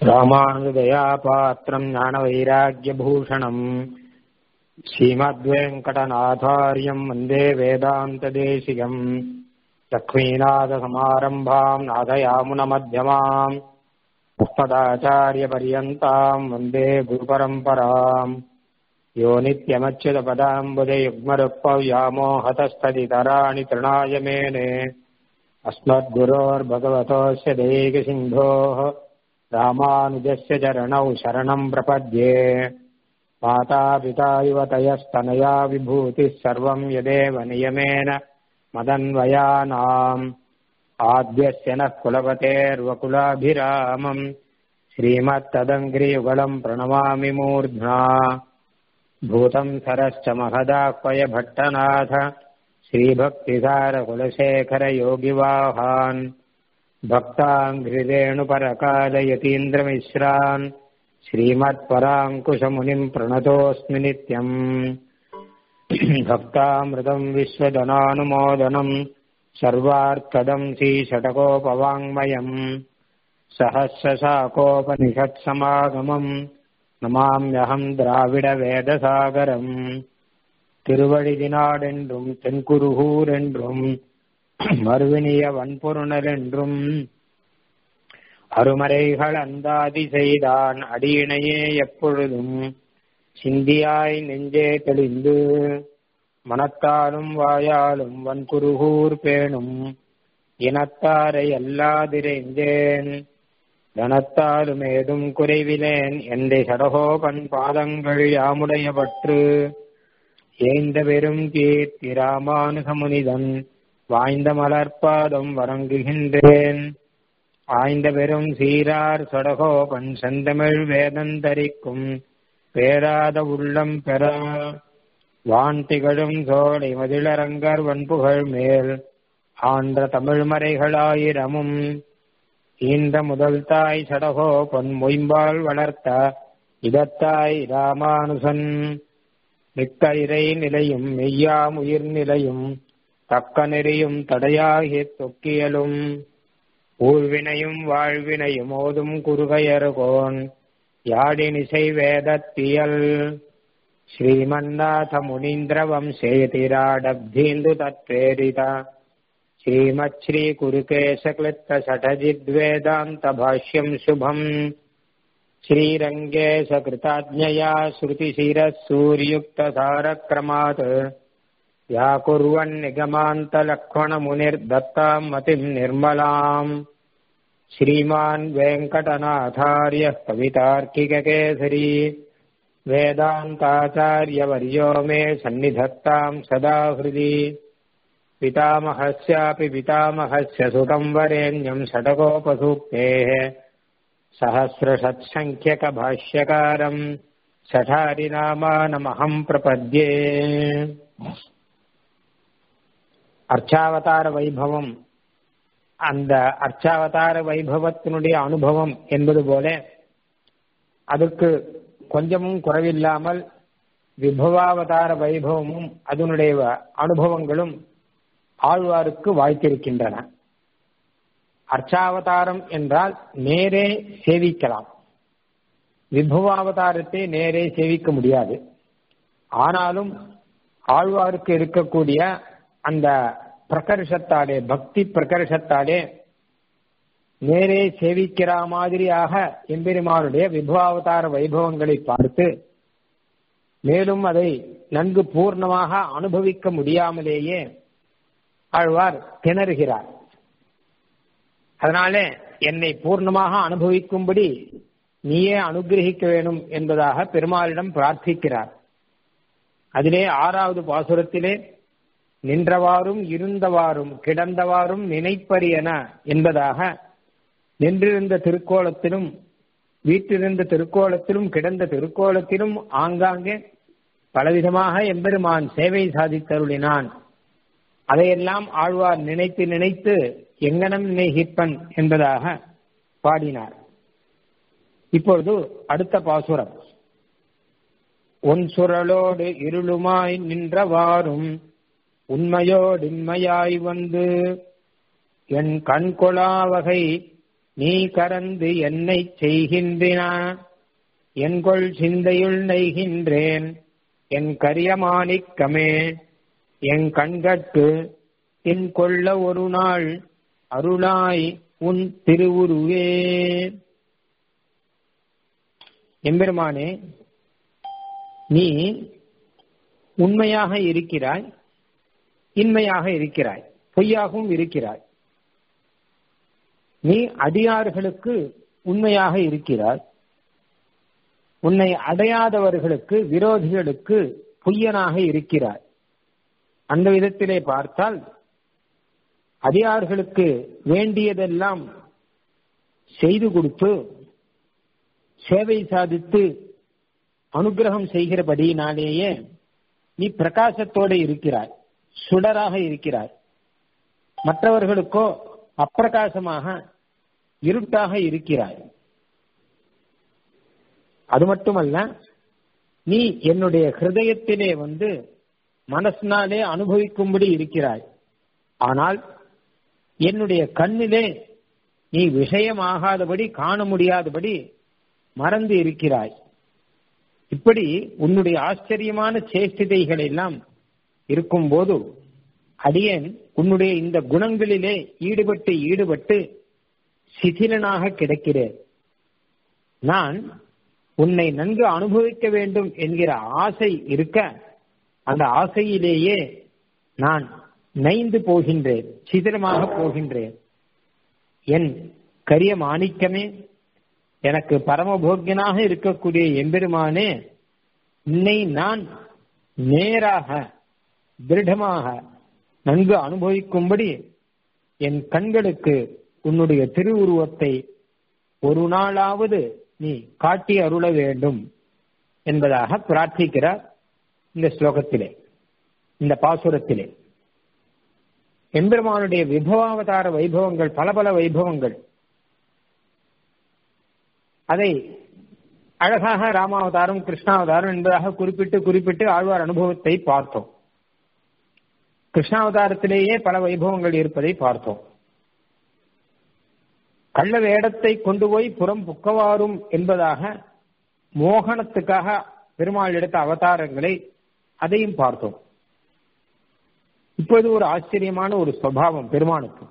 ராமானுஜதயாபாத்திரம் ஞானவைராக்கியபூஷணம் ஸ்ரீமத்வேங்கடநாதாரியம் வந்தே வேதாந்ததேசிகம் லக்ஷ்மீநாதசமாரம்பாம் நாதயாமுனமத்தியமாம் முப்பதாச்சாரியபர்யந்தாம் வந்தே குருபரம்பராம் யோ நித்யமच्युतपदाम्बुजयुग्मरुक्पव्यामोहतस्तदितराणि तृणाय मेने अस्मद्गुरोर्भगवतोऽस्य दैकसिन्धोः रामानुजस्य चरणौ शरणम् प्रपद्ये मातापिता युवतयस्तनया विभूतिः सर्वम् यदेव नियमेन मदन्वयानाम् आद्यस्य नः कुलपतेर्वकुलाभिरामम् श्रीमत्तदङ्घ्रियुगलम् प्रणमामि मूर्ध्ना भूतम् सरश्च महदाह्वय भट्टनाथ श्रीभक्तिसारकुलशेखरयोगिवाहान् भक्ताङ्घ्रिरेणुपरकालयतीन्द्रमिश्रान् श्रीमत्पराङ्कुशमुनिम् प्रणतोऽस्मि नित्यम् भक्तामृतम् विश्वजनानुमोदनम् सर्वार्थदम् श्रीषटकोपवाङ्मयम् सहस्रशाकोपनिषत्समागमम् நமாமியகம் திராவிட வேதசாகரம் திருவழிதினாடென்றும் தென்குருகூர் என்றும் மறுவினிய வன்பொருணர் என்றும் அருமறைகள் அந்தாதி செய்தான் அடியினையே எப்பொழுதும் சிந்தியாய் நெஞ்சே தெளிந்து மனத்தாலும் வாயாலும் வன்குருகூர் பேணும் இனத்தாரை அல்லாதிரைந்தேன் தனத்தாலும் ஏதும் குறைவிலேன் எந்தை சடகோபன் பாதங்கள் யாமுடைய பற்று ஏந்த பெரும் கீர்த்தி ராமானுகமுனிதன் வாய்ந்த மலர்பாதம் வணங்குகின்றேன் ஆய்ந்த பெரும் சீரார் சடகோபன் செந்தமிழ் வேதந்தரிக்கும் பேராத உள்ளம் பெற வான் திகழும் சோலை மதிலரங்கர் வன்புகழ் மேல் ஆன்ற தமிழ்மறைகளாயிரமும் ஈந்த முதல் தாய் சடகோ பொன் மொயம்பால் வளர்த்த இதத்தாய் ராமானுசன் மிக்க இறை நிலையும் மெய்யாம் உயிர் நிலையும் தக்க நெறியும் தடையாகி தொக்கியலும் ஊழ்வினையும் வாழ்வினையும் ஓதும் குறுகையருகோன் யாழினிசை வேதத்தியல் ஸ்ரீமன்னாத முனீந்திர வம்சேதிராடப்தீந்து தத்வேரிதா श्रीमच्छ्रीकुरुकेशक्लिप्तषठजिद्वेदान्तभाष्यम् शुभम् श्रीरङ्गे सकृताज्ञया श्रुतिशिरः सूर्युक्तसारक्रमात् व्याकुर्वन्निगमान्तलक्ष्मणमुनिर्दत्ताम् मतिम् निर्मलाम् श्रीमान् वेङ्कटनाथार्यः कवितार्किककेसरी वेदान्ताचार्यवर्यो मे सन्निधत्ताम् सदा हृदि पितामहस्यापि पितामहस्य सुतम् वरेण्यम् षटकोपसूक्तेः सहस्रषत्सङ्ख्यकभाष्यकारम् சடாரிநாமானமகம் பிரபத்யே அர்ச்சாவதார வைபவம் அந்த அர்ச்சாவதார வைபவத்தினுடைய அனுபவம் என்பது போல அதற்கு கொஞ்சமும் குறைவில்லாமல் விபவாவதார வைபவமும் அதனுடைய அனுபவங்களும் ஆழ்வாருக்கு வாய்த்திருக்கின்றன அர்ச்சாவதாரம் என்றால் நேரே சேவிக்கலாம் விபவாவதாரத்தை நேரே சேவிக்க முடியாது ஆனாலும் ஆழ்வாருக்கு இருக்கக்கூடிய அந்த பிரகர்ஷத்தாலே பக்தி பிரகர்ஷத்தாலே நேரே சேவிக்கிற மாதிரியாக எம்பெருமானுடைய விபவாவதார வைபவங்களை பார்த்து மேலும் அதை நன்கு பூர்ணமாக அனுபவிக்க முடியாமலேயே ஆழ்வார் திணறுகிறார் அதனாலே என்னை பூர்ணமாக அனுபவிக்கும்படி நீயே அனுகிரகிக்க வேணும் என்பதாக பெருமாளிடம் பிரார்த்திக்கிறார் அதிலே ஆறாவது பாசுரத்திலே நின்றவாறும் இருந்தவாறும் கிடந்தவாறும் நினைப்பரியன என்பதாக நின்றிருந்த திருக்கோலத்திலும் வீட்டிருந்த திருக்கோலத்திலும் கிடந்த திருக்கோலத்திலும் ஆங்காங்கே பலவிதமாக எம்பெருமான் சேவை சாதித்தருளினான் அதையெல்லாம் ஆழ்வார் நினைத்து நினைத்து எங்கனம் நினைகிப்பன் என்பதாக பாடினார் இப்பொழுது அடுத்த பாசுரம் ஒன் சுரலோடு இருளுமாய் நின்றவாறும் உண்மையோடின்மையாய் வந்து என் கண்கொளா வகை நீ கறந்து என்னை செய்கின்றனா என்கொள் சிந்தையுள் நெய்கின்றேன் என் கரியமாணிக்கமே என் கண்கட்கு என் கொள்ள ஒரு நாள் அருளாய் உன் திருவுருவே எம்பெருமானே நீ உண்மையாக இருக்கிறாய் இன்மையாக இருக்கிறாய் பொய்யாகவும் இருக்கிறாய் நீ அடியார்களுக்கு உண்மையாக இருக்கிறாய் உன்னை அடையாதவர்களுக்கு விரோதிகளுக்கு பொய்யனாக இருக்கிறாய் அந்த விதத்திலே பார்த்தால் அடியார்களுக்கு வேண்டியதெல்லாம் செய்து கொடுத்து சேவை சாதித்து அனுகிரகம் செய்கிறபடியினாலேயே நீ பிரகாசத்தோடு இருக்கிறாய் சுடராக இருக்கிறாய் மற்றவர்களுக்கோ அப்பிரகாசமாக இருட்டாக இருக்கிறாய் அது மட்டுமல்ல நீ என்னுடைய ஹிருதயத்திலே வந்து மனசினாலே அனுபவிக்கும்படி இருக்கிறாய் ஆனால் என்னுடைய கண்ணிலே நீ விஷயமாகாதபடி காண முடியாதபடி மறந்து இருக்கிறாய் இப்படி உன்னுடைய ஆச்சரியமான சேஷ்டிதைகள் எல்லாம் இருக்கும்போது அடியேன் உன்னுடைய இந்த குணங்களிலே ஈடுபட்டு ஈடுபட்டு சிதிலனாக கிடக்கிறேன் நான் உன்னை நன்கு அனுபவிக்க வேண்டும் என்கிற ஆசை இருக்க அந்த ஆசையிலேயே நான் நைந்து போகின்றேன் சிதிலமாக போகின்றேன் என் கரிய மாணிக்கமே எனக்கு பரமபோக்கியனாக இருக்கக்கூடிய எம்பெருமானே உன்னை நான் நேராக திருடமாக நன்கு அனுபவிக்கும்படி என் கண்களுக்கு உன்னுடைய திருவுருவத்தை ஒரு நாளாவது நீ காட்டி அருள வேண்டும் என்பதாக பிரார்த்திக்கிறார் இந்த ஸ்லோகத்திலே இந்த பாசுரத்திலே எம்பெருமானுடைய விபவாவதார வைபவங்கள் பல பல வைபவங்கள் அதை அழகாக ராமாவதாரம் கிருஷ்ணாவதாரம் என்பதாக குறிப்பிட்டு குறிப்பிட்டு ஆழ்வார் அனுபவத்தை பார்த்தோம் கிருஷ்ணாவதாரத்திலேயே பல வைபவங்கள் இருப்பதை பார்த்தோம் கள்ள வேடத்தை கொண்டு போய் புறம் புக்கவாரும் என்பதாக மோகனத்துக்காக பெருமாள் எடுத்த அவதாரங்களை அதையும் பார்த்தோம் இப்போது ஒரு ஆச்சரியமான ஒரு சுவாவம் பெருமானுக்கு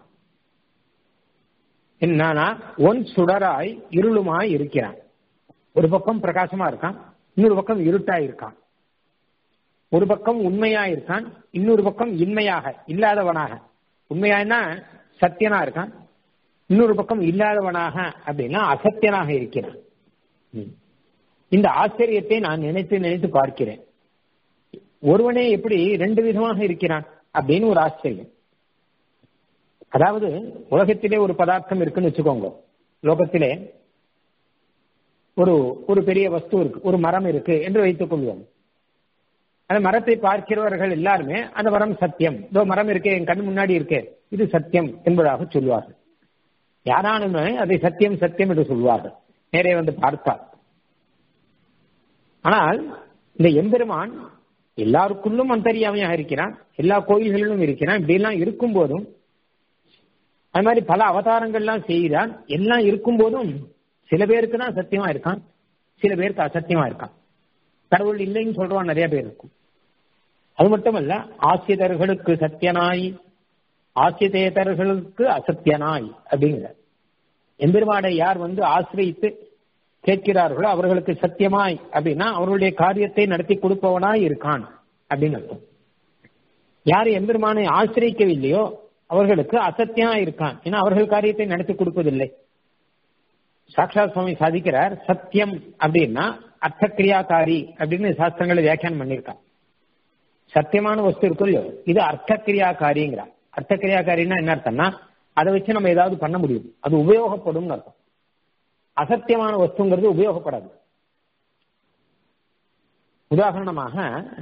என்னன்னா ஒன் சுடராய் இருளுமாய் இருக்கிறான் ஒரு பக்கம் பிரகாசமா இருக்கான் இன்னொரு பக்கம் இருட்டா இருக்கான் ஒரு பக்கம் உண்மையா இருக்கான் இன்னொரு பக்கம் இன்மையாக இல்லாதவனாக உண்மையானா சத்தியனா இருக்கான் இன்னொரு பக்கம் இல்லாதவனாக அப்படின்னா அசத்தியனாக இருக்கிறான் இந்த ஆச்சரியத்தை நான் நினைத்து நினைத்து பார்க்கிறேன் ஒருவனே எப்படி ரெண்டு விதமாக இருக்கிறான் அப்படின்னு ஒரு ஆச்சரியம் அதாவது உலகத்திலே ஒரு பதார்த்தம் இருக்குன்னு வச்சுக்கோங்க லோகத்திலே ஒரு ஒரு பெரிய வஸ்து இருக்கு ஒரு மரம் இருக்கு என்று வைத்துக் கொள்வோம் அந்த மரத்தை பார்க்கிறவர்கள் எல்லாருமே அந்த மரம் சத்தியம் இதோ மரம் இருக்கே என் கண் முன்னாடி இருக்கே இது சத்தியம் என்பதாக சொல்வார்கள் யாரானுமே அதை சத்தியம் சத்தியம் என்று சொல்வார்கள் நேரே வந்து பார்த்தார் ஆனால் இந்த எம்பெருமான் எல்லாருக்குள்ளும் அந்தரியாமையாக இருக்கிறான் எல்லா கோயில்களிலும் இருக்கிறான் இப்படி எல்லாம் இருக்கும் போதும் அது மாதிரி பல அவதாரங்கள்லாம் செய்கிறான் எல்லாம் இருக்கும் போதும் சில பேருக்கு தான் சத்தியமா இருக்கான் சில பேருக்கு அசத்தியமா இருக்கான் கடவுள் இல்லைன்னு சொல்றவன் நிறைய பேர் இருக்கும் அது மட்டுமல்ல ஆசிரியர்களுக்கு சத்தியனாய் ஆசிரியர்களுக்கு அசத்தியனாய் அப்படிங்கிற எம்பெருமானை யார் வந்து ஆசிரியத்து கேட்கிறார்களோ அவர்களுக்கு சத்தியமாய் அப்படின்னா அவர்களுடைய காரியத்தை நடத்தி கொடுப்பவனாய் இருக்கான் அப்படின்னு அர்த்தம் யார் எம்பெருமானை ஆசிரியக்கவில்லையோ அவர்களுக்கு அசத்தியமா இருக்கான் ஏன்னா அவர்கள் காரியத்தை நடத்தி கொடுப்பதில்லை சாட்சாத் சுவாமி சாதிக்கிறார் சத்தியம் அப்படின்னா அர்த்தக்கிரியாகாரி அப்படின்னு சாஸ்திரங்களை வியாக்கியானம் பண்ணியிருக்கான் சத்தியமான வஸ்து இருக்கும் இல்லையோ இது அர்த்தக்கிரியாகாரிங்கிறார் அர்த்தக்கிரியாகாரின்னா என்ன அர்த்தம்னா அதை வச்சு நம்ம ஏதாவது பண்ண முடியும் அது உபயோகப்படும் அர்த்தம் அசத்தியமான வஸ்துங்கிறது உபயோகப்படாது உதாரணமாக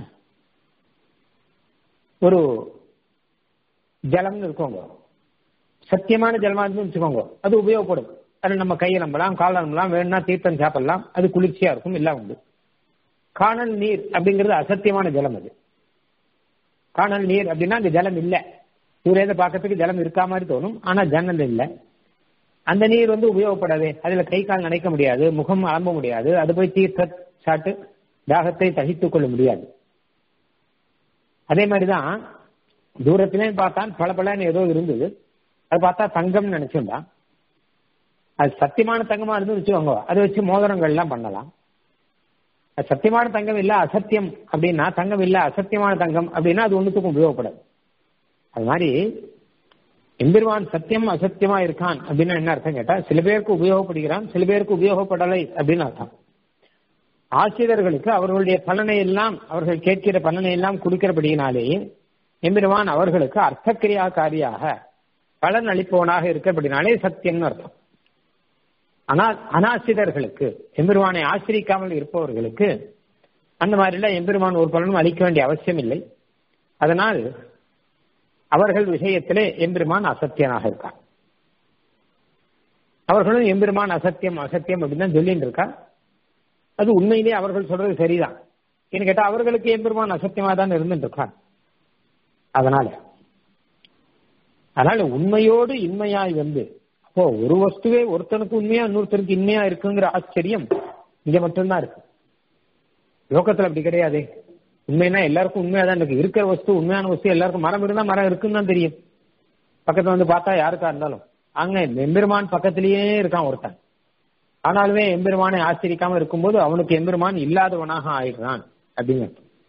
ஒரு ஜலம்னு இருக்கோங்க சத்தியமான ஜலமா இருந்து வச்சுக்கோங்க அது உபயோகப்படும் அதில் நம்ம கையை நம்பலாம் கால் நம்பலாம் வேணும்னா தீர்த்தம் சாப்பிடலாம் அது குளிர்ச்சியா இருக்கும் எல்லாம் உண்டு காணல் நீர் அப்படிங்கிறது அசத்தியமான ஜலம் அது காணல் நீர் அப்படின்னா அந்த ஜலம் இல்லை சூரியனை பார்க்கறதுக்கு ஜலம் இருக்கா மாதிரி தோணும் ஆனா ஜன்னல் இல்லை அந்த நீர் வந்து உபயோகப்படாது அதுல கை கால் நனைக்க முடியாது முகம் அலம்ப முடியாது அது போய் தீர்த்த சாட்டு தாகத்தை தகித்துக் கொள்ள முடியாது அதே மாதிரிதான் தூரத்திலே பார்த்தான் பல பலன்னு ஏதோ இருந்தது அது பார்த்தா தங்கம் நினைச்சிருந்தான் அது சத்தியமான தங்கமா இருந்து வச்சுக்கோங்க அதை வச்சு மோதிரங்கள் எல்லாம் பண்ணலாம் அது சத்தியமான தங்கம் இல்ல அசத்தியம் அப்படின்னா தங்கம் இல்ல அசத்தியமான தங்கம் அப்படின்னா அது ஒண்ணுத்துக்கும் உபயோகப்படாது அது மாதிரி எம்பெருமான் சத்தியம் அசத்தியமா இருக்கான் அப்படின்னு என்ன அர்த்தம் கேட்டா சில பேருக்கு உபயோகப்படுகிறான் சில பேருக்கு உபயோகப்படலை அப்படின்னு அர்த்தம் ஆசிரியர்களுக்கு அவர்களுடைய பலனை எல்லாம் அவர்கள் கேட்கிற பலனை எல்லாம் கொடுக்கிறபடியினாலேயே எம்பெருமான் அவர்களுக்கு அர்த்தக்கிரியாக்காரியாக பலன் அளிப்பவனாக இருக்கிறபடினாலே சத்தியம்னு அர்த்தம் ஆனால் அனாசிரியர்களுக்கு எம்பெருமானை ஆசிரிக்காமல் இருப்பவர்களுக்கு அந்த மாதிரிலாம் எம்பெருமான் ஒரு பலனும் அளிக்க வேண்டிய அவசியம் இல்லை அதனால் அவர்கள் விஷயத்திலே எம்பெருமான் அசத்தியனாக இருக்கார் அவர்களும் எம்பெருமான் அசத்தியம் அசத்தியம் அப்படின்னு தான் சொல்லிட்டு இருக்கா அது உண்மையிலே அவர்கள் சொல்றது சரிதான் ஏன்னு கேட்டா அவர்களுக்கு எம்பெருமான் அசத்தியமா தான் இருந்துட்டு இருக்கான் அதனால அதனால உண்மையோடு இன்மையாய் வந்து அப்போ ஒரு வஸ்துவே ஒருத்தனுக்கு உண்மையா இன்னொருத்தருக்கு இன்மையா இருக்குங்கிற ஆச்சரியம் இங்க மட்டும்தான் இருக்கு லோகத்துல அப்படி கிடையாது உண்மைனா எல்லாருக்கும் உண்மையா தான் இருக்கு இருக்கிற வஸ்து உண்மையான வஸ்து எல்லாருக்கும் மரம் இருந்தா மரம் இருக்குன்னு தான் தெரியும் பக்கத்துல வந்து பார்த்தா யாருக்கா இருந்தாலும் அங்க எம்பெருமான் பக்கத்திலேயே இருக்கான் ஒருத்தன் ஆனாலுமே எம்பெருமானை ஆச்சரிக்காம இருக்கும்போது அவனுக்கு எம்பெருமான் இல்லாதவனாக ஆயிடுறான் அப்படின்னு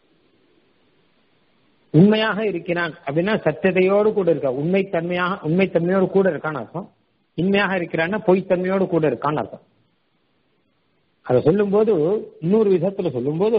உண்மையாக இருக்கிறான் அப்படின்னா சத்தியத்தையோடு கூட இருக்க உண்மை தன்மையாக உண்மை தன்மையோடு கூட இருக்கான்னு அர்த்தம் உண்மையாக இருக்கிறான்னா பொய்த்தன்மையோடு கூட இருக்கான்னு அர்த்தம் அதை சொல்லும்போது இன்னொரு விதத்துல சொல்லும்போது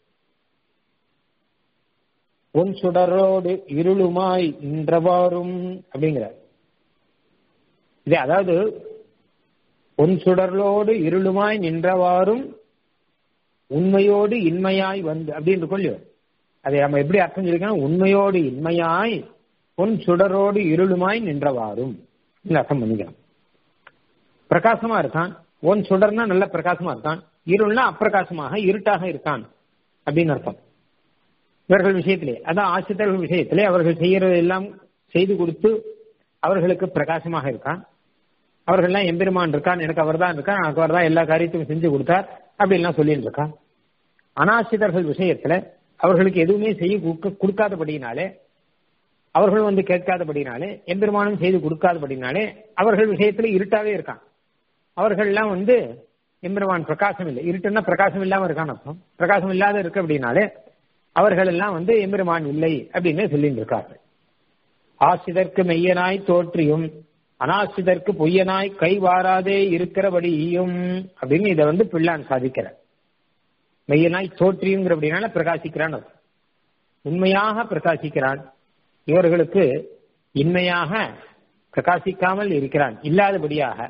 உன் சுடரோடு இருளுமாய் நின்றவாறும் அப்படிங்கிற இது அதாவது உன் சுடரோடு இருளுமாய் நின்றவாறும் உண்மையோடு இன்மையாய் வந்து அப்படின்னு கொள்ளு அதை நம்ம எப்படி அர்த்தம் சொல்லிக்கணும் உண்மையோடு இன்மையாய் உன் சுடரோடு இருளுமாய் நின்றவாறும் அர்த்தம் பண்ணிக்கலாம் பிரகாசமா இருக்கான் உன் சுடர்னா நல்ல பிரகாசமா இருக்கான் இருள்னா அப்பிரகாசமாக இருட்டாக இருக்கான் அப்படின்னு அர்த்தம் இவர்கள் விஷயத்திலே அதான் ஆசிரியர்கள் விஷயத்திலே அவர்கள் செய்யறது எல்லாம் செய்து கொடுத்து அவர்களுக்கு பிரகாசமாக இருக்கான் அவர்கள்லாம் எம்பெருமான் இருக்கான் எனக்கு அவர் தான் இருக்கான் எனக்கு அவர் தான் எல்லா காரியத்தையும் செஞ்சு கொடுத்தார் அப்படின்லாம் சொல்லிட்டு இருக்கான் அனாசிதர்கள் விஷயத்துல அவர்களுக்கு எதுவுமே செய்ய கொடுக்காதபடினாலே அவர்கள் வந்து கேட்காதபடினாலே எம்பெருமானும் செய்து கொடுக்காதபடினாலே அவர்கள் விஷயத்துல இருட்டாவே இருக்கான் அவர்கள்லாம் வந்து எம்பெருமான் பிரகாசம் இல்லை இருட்டுன்னா பிரகாசம் இல்லாம இருக்கான் அர்த்தம் பிரகாசம் இல்லாத இருக்கு அப்படின்னாலே அவர்கள் எல்லாம் வந்து எம்பெருமான் இல்லை அப்படின்னு சொல்லிட்டு இருக்கார்கள் ஆசிதற்கு மெய்யனாய் தோற்றியும் அனாசிதற்கு பொய்யனாய் கை வாராதே இருக்கிறபடியும் அப்படின்னு இதை வந்து பிள்ளான் சாதிக்கிற மெய்யனாய் தோற்றியுங்கிற அப்படின்னால பிரகாசிக்கிறான் உண்மையாக பிரகாசிக்கிறான் இவர்களுக்கு இன்மையாக பிரகாசிக்காமல் இருக்கிறான் இல்லாதபடியாக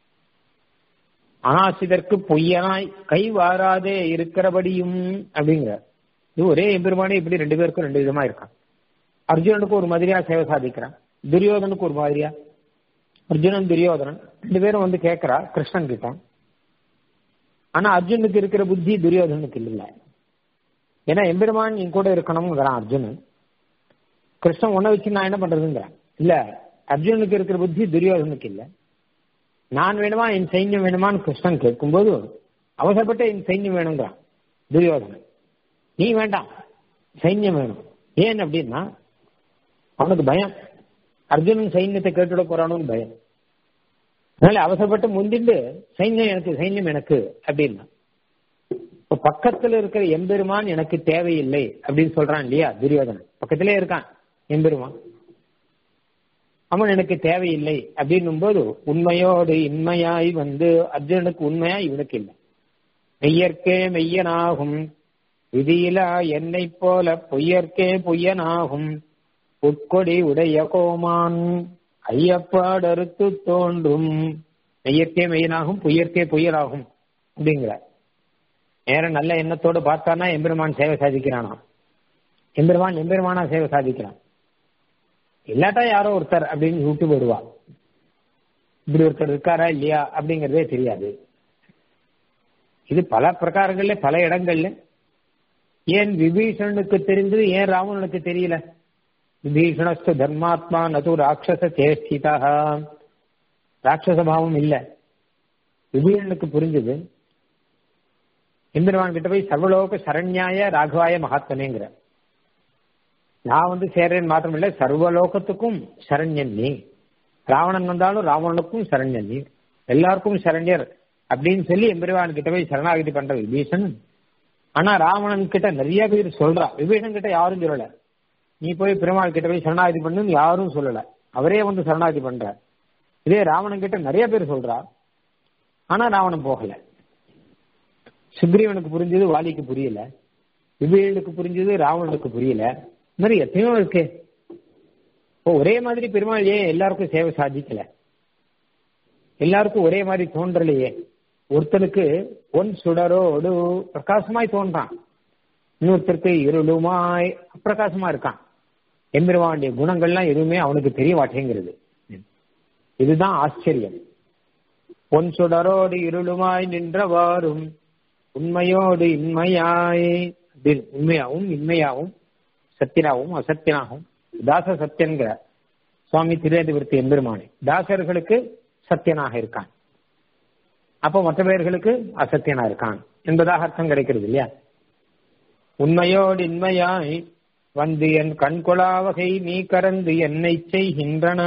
அனாசிதற்கு பொய்யனாய் கை வாராதே இருக்கிறபடியும் அப்படிங்கிற இது ஒரே எம்பெருமானே இப்படி ரெண்டு பேருக்கும் ரெண்டு விதமா இருக்கான் அர்ஜுனனுக்கு ஒரு மாதிரியா சேவை சாதிக்கிறான் துரியோதனுக்கு ஒரு மாதிரியா அர்ஜுனன் துரியோதனன் ரெண்டு பேரும் வந்து கேட்கிறா கிருஷ்ணன் கிட்ட ஆனா அர்ஜுனுக்கு இருக்கிற புத்தி துரியோதனுக்கு இல்ல ஏன்னா எம்பெருமான் என் கூட இருக்கணும்ங்கிறான் அர்ஜுனன் கிருஷ்ணன் உன்னை வச்சு நான் என்ன பண்றதுங்கிறான் இல்ல அர்ஜுனுக்கு இருக்கிற புத்தி துரியோதனுக்கு இல்ல நான் வேணுமா என் சைன்யம் வேணுமான்னு கிருஷ்ணன் கேட்கும்போது அவசரப்பட்ட என் சைன்யம் வேணுங்கிறான் துரியோதனன் நீ வேண்டாம் சைன்யம் வேணும் ஏன் அப்படின்னா அவனுக்கு பயம் அர்ஜுனன் சைன்யத்தை கேட்டுட போறானோன்னு பயம் அதனால அவசரப்பட்டு முந்திண்டு சைன்யம் எனக்கு சைன்யம் எனக்கு அப்படின்னா இப்ப பக்கத்துல இருக்கிற எம்பெருமான் எனக்கு தேவையில்லை அப்படின்னு சொல்றான் இல்லையா துரியோதனன் பக்கத்திலே இருக்கான் எம்பெருமான் அவன் எனக்கு தேவையில்லை அப்படின்னும் போது உண்மையோடு இன்மையாய் வந்து அர்ஜுனனுக்கு உண்மையா இவனுக்கு இல்லை மெய்யற்கே மெய்யனாகும் விதியிலா என்னை போல பொய்யற்கே பொய்யனாகும் உட்கொடி உடைய கோமான் ஐயப்பாடறுத்து தோன்றும் மெய்யற்கே மெய்யனாகும் பொய்யற்கே பொய்யனாகும் அப்படிங்கிறார் நேரம் நல்ல எண்ணத்தோடு பார்த்தானா எம்பெருமான் சேவை சாதிக்கிறானா எம்பெருமான் எம்பெருமானா சேவை சாதிக்கிறான் இல்லாட்டா யாரோ ஒருத்தர் அப்படின்னு விட்டு போயிடுவா இப்படி ஒருத்தர் இருக்காரா இல்லையா அப்படிங்கறதே தெரியாது இது பல பிரகாரங்கள்ல பல இடங்கள்ல ஏன் விபீஷணனுக்கு தெரிந்தது ஏன் ராவணனுக்கு தெரியல விபீஷணஸ்து தர்மாத்மா நது ராட்சச சேஷ்டிதா ராட்சச பாவம் இல்ல விபீஷனுக்கு புரிஞ்சது எம்பெருமான் கிட்ட போய் சர்வலோக சரண்யாய ராகவாய மகாத்மனேங்கிற நான் வந்து சேர்றேன் மாத்திரம் இல்ல சர்வலோகத்துக்கும் சரண்யன் நீ ராவணன் வந்தாலும் ராவணனுக்கும் சரண்யன் நீ எல்லாருக்கும் சரண்யர் அப்படின்னு சொல்லி எம்பெருமான் கிட்ட போய் சரணாகதி பண்ற விபீஷன் ஆனா ராவணன் கிட்ட நிறைய பேர் சொல்றா விபீஷன் கிட்ட யாரும் சொல்லல நீ போய் பெருமாள் கிட்ட போய் சரணாகதி பண்ணுன்னு யாரும் சொல்லல அவரே வந்து சரணாகதி பண்ற இதே ராவணன் கிட்ட நிறைய பேர் சொல்றா ஆனா ராவணன் போகல சுக்ரீவனுக்கு புரிஞ்சது வாலிக்கு புரியல விபீஷனுக்கு புரிஞ்சது ராவணனுக்கு புரியல இந்த மாதிரி எத்தனையோ இருக்கு இப்போ ஒரே மாதிரி பெருமாள் ஏன் எல்லாருக்கும் சேவை சாதிக்கல எல்லாருக்கும் ஒரே மாதிரி தோன்றலையே ஒருத்தனுக்கு ஒன் சுடரோடு பிரகாசமாய் தோன்றான் இன்னொருத்தருக்கு இருளுமாய் அப்பிரகாசமா இருக்கான் எம்பெருமானுடைய குணங்கள்லாம் எதுவுமே அவனுக்கு தெரிய மாட்டேங்கிறது இதுதான் ஆச்சரியம் பொன் சுடரோடு இருளுமாய் நின்றவாறும் உண்மையோடு இன்மையாய் அப்படின்னு உண்மையாவும் இன்மையாவும் சத்தியனாகவும் அசத்தியனாகவும் தாச சத்தியன்கிற சுவாமி திருவேதிபுரத்தி எம்பெருமானே தாசர்களுக்கு சத்தியனாக இருக்கான் அப்போ மற்ற பேர்களுக்கு அசத்தியனா இருக்கான் என்பதாக அர்த்தம் கிடைக்கிறது இல்லையா உண்மையோடு இன்மையாய் வந்து என் கண்கொளாவகை நீ கறந்து என்னை செய்கின்றன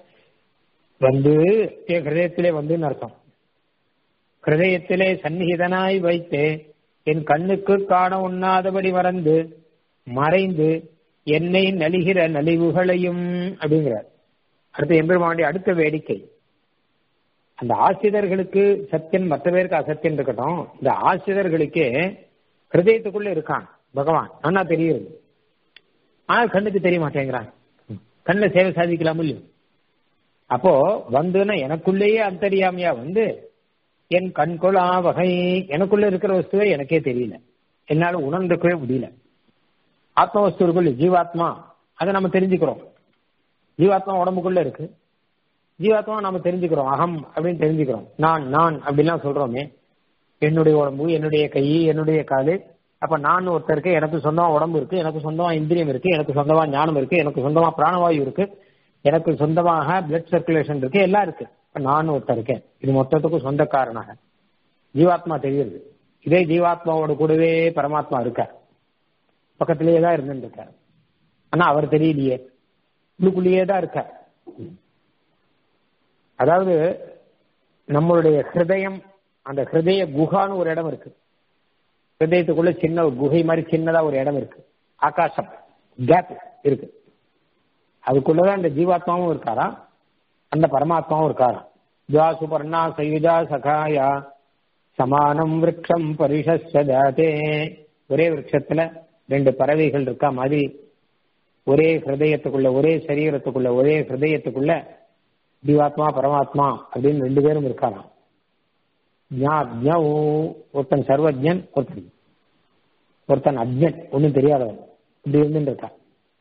வந்து என் ஹிருதயத்திலே வந்து அர்த்தம் ஹிருதயத்திலே சந்நிகிதனாய் வைத்தே என் கண்ணுக்கு காண உண்ணாதபடி மறந்து மறைந்து என்னை நலிகிற நலிவுகளையும் அப்படிங்கிறார் அடுத்த எம்பெருமானுடைய அடுத்த வேடிக்கை அந்த ஆசிரியர்களுக்கு சத்தியன் மற்ற பேருக்கு அசத்தியன் இருக்கட்டும் இந்த ஆசிரியர்களுக்கே ஹிருதயத்துக்குள்ள இருக்கான் பகவான் ஆனா தெரியுது ஆனா கண்ணுக்கு தெரிய மாட்டேங்கிறான் கண்ணுல சேவை சாதிக்கலாம் இல்லையோ அப்போ வந்துன்னா எனக்குள்ளேயே அந்தரியாமையா வந்து என் கண்கொள்ளா வகை எனக்குள்ள இருக்கிற வஸ்துவை எனக்கே தெரியல என்னால உணர்ந்துக்கவே முடியல ஆத்ம வஸ்துக்குள்ள ஜீவாத்மா அதை நம்ம தெரிஞ்சுக்கிறோம் ஜீவாத்மா உடம்புக்குள்ள இருக்கு ஜீவாத்மா நம்ம தெரிஞ்சுக்கிறோம் அகம் அப்படின்னு தெரிஞ்சுக்கிறோம் நான் நான் அப்படிலாம் சொல்றோமே என்னுடைய உடம்பு என்னுடைய கை என்னுடைய காலு அப்ப நான் ஒருத்தருக்கு எனக்கு சொந்தமா உடம்பு இருக்கு எனக்கு சொந்தமா இந்திரியம் இருக்கு எனக்கு சொந்தமா ஞானம் இருக்கு எனக்கு சொந்தமா பிராணவாயு இருக்கு எனக்கு சொந்தமாக பிளட் சர்க்குலேஷன் இருக்கு எல்லாம் இருக்கு நான் ஒருத்தர் இருக்கேன் இது மொத்தத்துக்கும் சொந்தக்காரனாக ஜீவாத்மா தெரியுது இதே ஜீவாத்மாவோட கூடவே பரமாத்மா இருக்கார் பக்கத்திலேயே தான் இருந்துட்டு இருக்கார் ஆனா அவர் தெரியலையே உள்ளுக்குள்ளேயே தான் இருக்கார் அதாவது நம்மளுடைய ஹிருதயம் அந்த ஹிருதய குகான்னு ஒரு இடம் இருக்கு ஹிருதயத்துக்குள்ள சின்ன ஒரு குகை மாதிரி சின்னதா ஒரு இடம் இருக்கு ஆகாசம் கேப் இருக்கு அதுக்குள்ளதான் இந்த ஜீவாத்மாவும் இருக்காரா அந்த பரமாத்மாவும் இருக்காராம் ஜா சுபர்ணா சயுஜா சகாயா சமானம் விரக்ஷம் பரிஷஸ்தே ஒரே விரக்ஷத்துல ரெண்டு பறவைகள் இருக்கா மாதிரி ஒரே ஹிருதயத்துக்குள்ள ஒரே சரீரத்துக்குள்ள ஒரே ஹிருதயத்துக்குள்ள ஜீவாத்மா பரமாத்மா அப்படின்னு ரெண்டு பேரும் இருக்காராம் ஒருத்தன் சர்வஜன் ஒருத்தன் ஒருத்தன் அஜ்ஞன் ஒன்னும் தெரியாதவன் இப்படி இருந்து இருக்கான்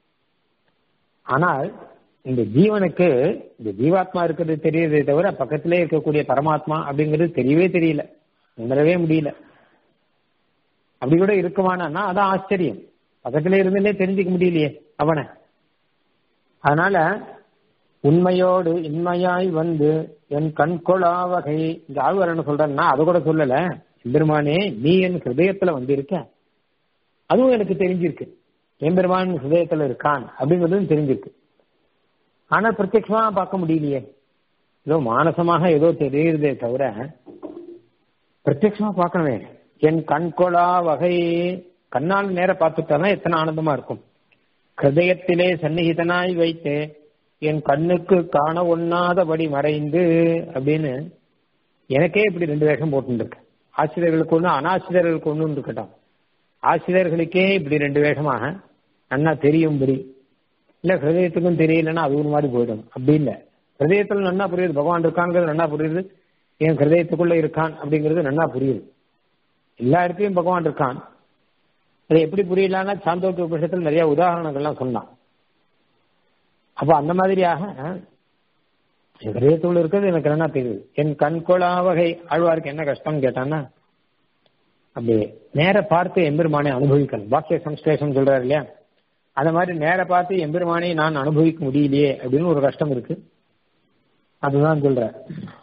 ஆனால் இந்த ஜீவனுக்கு இந்த ஜீவாத்மா இருக்கிறது தெரியறதே தவிர பக்கத்திலே இருக்கக்கூடிய பரமாத்மா அப்படிங்கிறது தெரியவே தெரியல உணரவே முடியல அப்படி கூட இருக்குமானா அதான் ஆச்சரியம் பக்கத்திலே இருந்தே தெரிஞ்சுக்க முடியலையே அவனை அதனால உண்மையோடு இன்மையாய் வந்து என் கண்கொள்ளா வகை இந்த ஆழ்வார் என்ன சொல்றேன்னா அதை கூட சொல்லல எம்பெருமானே நீ என் ஹிருதயத்துல வந்து இருக்க அதுவும் எனக்கு தெரிஞ்சிருக்கு எம்பெருமான் ஹிருதயத்துல இருக்கான் அப்படிங்கிறதும் தெரிஞ்சிருக்கு ஆனா பிரத்யட்சமா பார்க்க முடியலையே ஏதோ மானசமாக ஏதோ தெரியுறதே தவிர பிரத்யட்சமா பார்க்கணுமே என் கண்கொள்ளா வகை கண்ணால் நேர பார்த்துட்டாதான் எத்தனை ஆனந்தமா இருக்கும் ஹிருதயத்திலே சந்நிகிதனாய் வைத்து என் கண்ணுக்கு காண ஒண்ணாதபடி மறைந்து அப்படின்னு எனக்கே இப்படி ரெண்டு வேஷம் போட்டுருக்கு ஆசிரியர்களுக்கு ஒண்ணு அனாசிரியர்களுக்கு ஒண்ணு இருக்கட்டும் ஆசிரியர்களுக்கே இப்படி ரெண்டு வேஷமாக நன்னா தெரியும்படி இல்ல ஹிருதயத்துக்கும் தெரியலன்னா அது ஒரு மாதிரி போயிடும் அப்படி இல்ல ஹிருதயத்துல நன்னா புரியுது பகவான் இருக்காங்கிறது நன்னா புரியுது என் ஹிருதயத்துக்குள்ள இருக்கான் அப்படிங்கிறது நன்னா புரியுது எல்லா இடத்துலயும் பகவான் இருக்கான் அது எப்படி புரியலன்னா சாந்தோக்கிய உபநிஷத்துல நிறைய உதாரணங்கள்லாம் சொன்னான் அப்போ அந்த மாதிரியாக ஹிருதயத்துக்குள்ள இருக்கிறது எனக்கு என்ன தெரியுது என் கண்கொள்ளா வகை ஆழ்வாருக்கு என்ன கஷ்டம்னு கேட்டான்னா அப்படி நேர பார்த்து எம்பெருமானை அனுபவிக்கணும் பாக்கிய சம்ஸ்லேஷம் சொல்றாரு இல்லையா அந்த மாதிரி நேர பார்த்து எம்பெருமானை நான் அனுபவிக்க முடியலையே அப்படின்னு ஒரு கஷ்டம் இருக்கு அதுதான் சொல்ற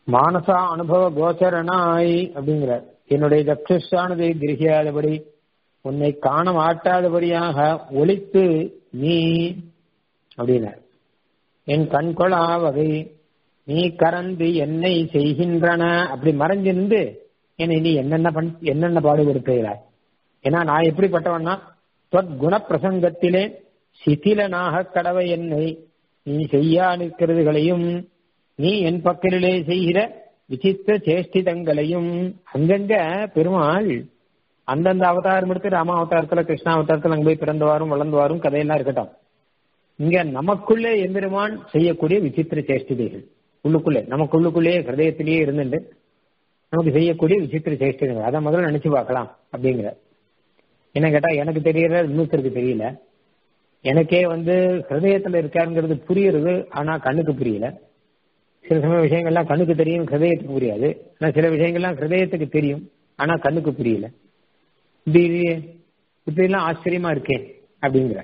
மானசா அனுபவ கோச்சரனாய் அப்படிங்கிற என்னுடைய தக்ஷானதை கிரகியாதபடி உன்னை காண மாட்டாதபடியாக ஒழித்து நீ அப்படின்னார் என் கண்கொளா வகை நீ கறந்து என்னை செய்கின்றன அப்படி மறைஞ்சிருந்து என்னை நீ என்னென்ன பண் என்னென்ன பாடுபடுத்துகிறாய் ஏன்னா நான் எப்படிப்பட்டவன்னா தொத் குண பிரசங்கத்திலே சிதிலனாக கடவை என்னை நீ செய்யா நிற்கிறதுகளையும் நீ என் பக்கலிலே செய்கிற விசித்திர சேஷ்டிதங்களையும் அங்கங்க பெருமாள் அந்தந்த அவதாரம் எடுத்து ராம அவதாரத்துல கிருஷ்ணா அவதாரத்துல அங்க போய் பிறந்தவாரும் வளர்ந்தவாரும் கதையெல்லாம் இருக்கட்டும் இங்க நமக்குள்ளே எம்பெருமான் செய்யக்கூடிய விசித்திர சேஷ்டிதைகள் உள்ளுக்குள்ளே நமக்குள்ளுக்குள்ளேயே ஹிருதயத்திலேயே இருந்துட்டு நமக்கு செய்யக்கூடிய விசித்திர சேஷ்டிதங்கள் அதை முதல்ல நினைச்சு பார்க்கலாம் அப்படிங்கிற என்ன கேட்டா எனக்கு தெரியல இன்னொருத்தருக்கு தெரியல எனக்கே வந்து ஹிருதயத்துல இருக்காருங்கிறது புரியுறது ஆனா கண்ணுக்கு புரியல சில சமய விஷயங்கள்லாம் கண்ணுக்கு தெரியும் ஹிருதயத்துக்கு புரியாது ஆனா சில விஷயங்கள்லாம் ஹிருதயத்துக்கு தெரியும் ஆனா கண்ணுக்கு புரியல இப்படி இப்படி எல்லாம் ஆச்சரியமா இருக்கேன் அப்படிங்கிற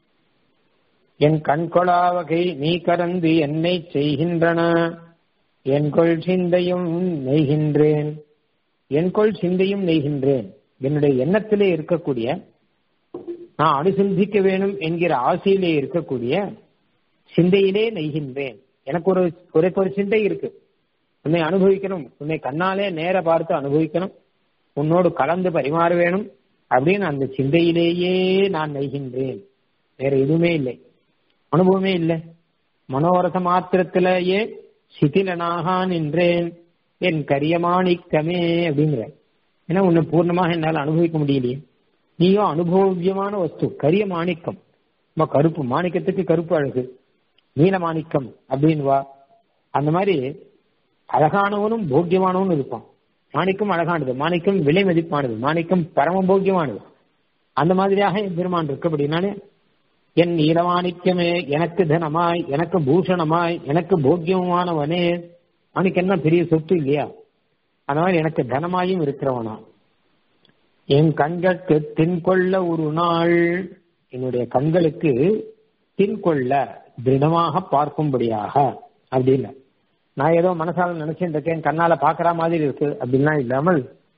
என் கண்கொளா வகை நீ கறந்து என்னை செய்கின்றன என்கொள் சிந்தையும் நெய்கின்றேன் என்கொள் சிந்தையும் நெய்கின்றேன் என்னுடைய எண்ணத்திலே இருக்கக்கூடிய நான் அனுசந்திக்க வேணும் என்கிற ஆசையிலே இருக்கக்கூடிய சிந்தையிலே நெய்கின்றேன் எனக்கு ஒரு ஒரே ஒரு சிந்தை இருக்கு உன்னை அனுபவிக்கணும் உன்னை கண்ணாலே நேர பார்த்து அனுபவிக்கணும் உன்னோடு கலந்து பரிமாற வேணும் அப்படின்னு அந்த சிந்தையிலேயே நான் நெய்கின்றேன் வேற எதுவுமே இல்லை அனுபவமே இல்லை மனோரச மாத்திரத்திலேயே சிதிலனாக நின்றேன் என் கரியமாணிக்கமே அப்படிங்கிற ஏன்னா உன்னை பூர்ணமாக என்னால் அனுபவிக்க முடியலையே நீயோ அனுபவியமான வஸ்து கரிய மாணிக்கம் நம்ம கருப்பு மாணிக்கத்துக்கு கருப்பு அழகு நீல மாணிக்கம் அப்படின்னு வா அந்த மாதிரி அழகானவனும் போக்கியமானவனும் இருப்பான் மாணிக்கம் அழகானது மாணிக்கம் விலை மதிப்பானது மாணிக்கம் பரம போக்கியமானது அந்த மாதிரியாக என் பெருமான் இருக்கு அப்படின்னாலே என் நீலமாணிக்கமே எனக்கு தனமாய் எனக்கு பூஷணமாய் எனக்கு போக்கியமானவனே அவனுக்கு என்ன பெரிய சொத்து இல்லையா அந்த மாதிரி எனக்கு தனமாயும் இருக்கிறவனா என் கண்களுக்கு தின்கொள்ள ஒரு நாள் என்னுடைய கண்களுக்கு தின்கொள்ள திருடமாக பார்க்கும்படியாக அப்படின்னு நான் ஏதோ மனசால நினைச்சுட்டு இருக்கேன் கண்ணால பாக்குற மாதிரி இருக்கு அப்படின்லாம் இல்லாமல்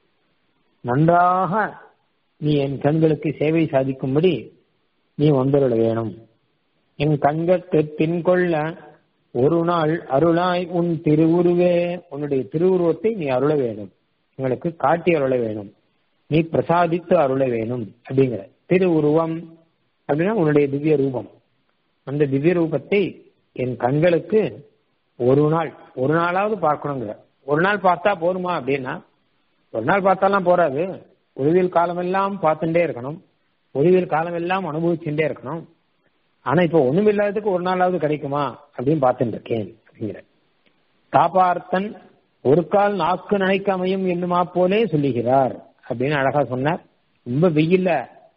நன்றாக நீ என் கண்களுக்கு சேவை சாதிக்கும்படி நீ வந்துருள வேணும் என் கண்களுக்கு பின்கொள்ள ஒரு நாள் அருளாய் உன் திருவுருவே உன்னுடைய திருவுருவத்தை நீ அருள வேணும் எங்களுக்கு காட்டி அருள வேணும் நீ பிரசாதித்து அருள வேணும் அப்படிங்கிற திருவுருவம் அப்படின்னா உன்னுடைய திவ்ய ரூபம் அந்த திவ்ய ரூபத்தை என் கண்களுக்கு ஒரு நாள் ஒரு நாளாவது பார்க்கணுங்கிற ஒரு நாள் பார்த்தா போதுமா அப்படின்னா ஒரு நாள் பார்த்தாலாம் போறாது ஒளிவியல் காலமெல்லாம் பார்த்துட்டே இருக்கணும் ஒளிவியல் காலமெல்லாம் அனுபவிச்சுட்டே இருக்கணும் ஆனா இப்ப ஒண்ணும் இல்லாததுக்கு ஒரு நாளாவது கிடைக்குமா அப்படின்னு பார்த்துட்டு இருக்கேன் அப்படிங்கிற காப்பார்த்தன் ஒரு கால் நாக்கு நினைக்காமையும் என்னுமா போலே சொல்லுகிறார் அப்படின்னு அழகா சொன்னார் ரொம்ப வெயில்ல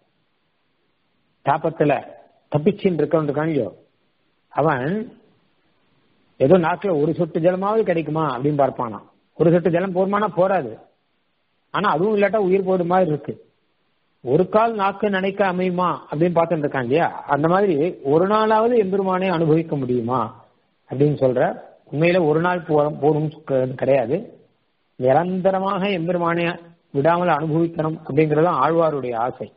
தாப்பத்துல தப்பிச்சுன்னு இருக்கவன் இருக்கான்லையோ அவன் ஏதோ நாக்குல ஒரு சொட்டு ஜலமாவது கிடைக்குமா அப்படின்னு பார்ப்பானா ஒரு சொட்டு ஜலம் போருமானா போராது ஆனா அதுவும் இல்லாட்டா உயிர் போடு மாதிரி இருக்கு ஒரு கால் நாக்கு நினைக்க அமையுமா அப்படின்னு பார்த்துட்டு இருக்கான் இல்லையா அந்த மாதிரி ஒரு நாளாவது எம்பெருமானே அனுபவிக்க முடியுமா அப்படின்னு சொல்ற உண்மையில ஒரு நாள் போடும் கிடையாது நிரந்தரமாக எம்பெருமானே விடாமல் அனுபவிக்கணும் அப்படிங்கறது ஆழ்வாருடைய ஆசை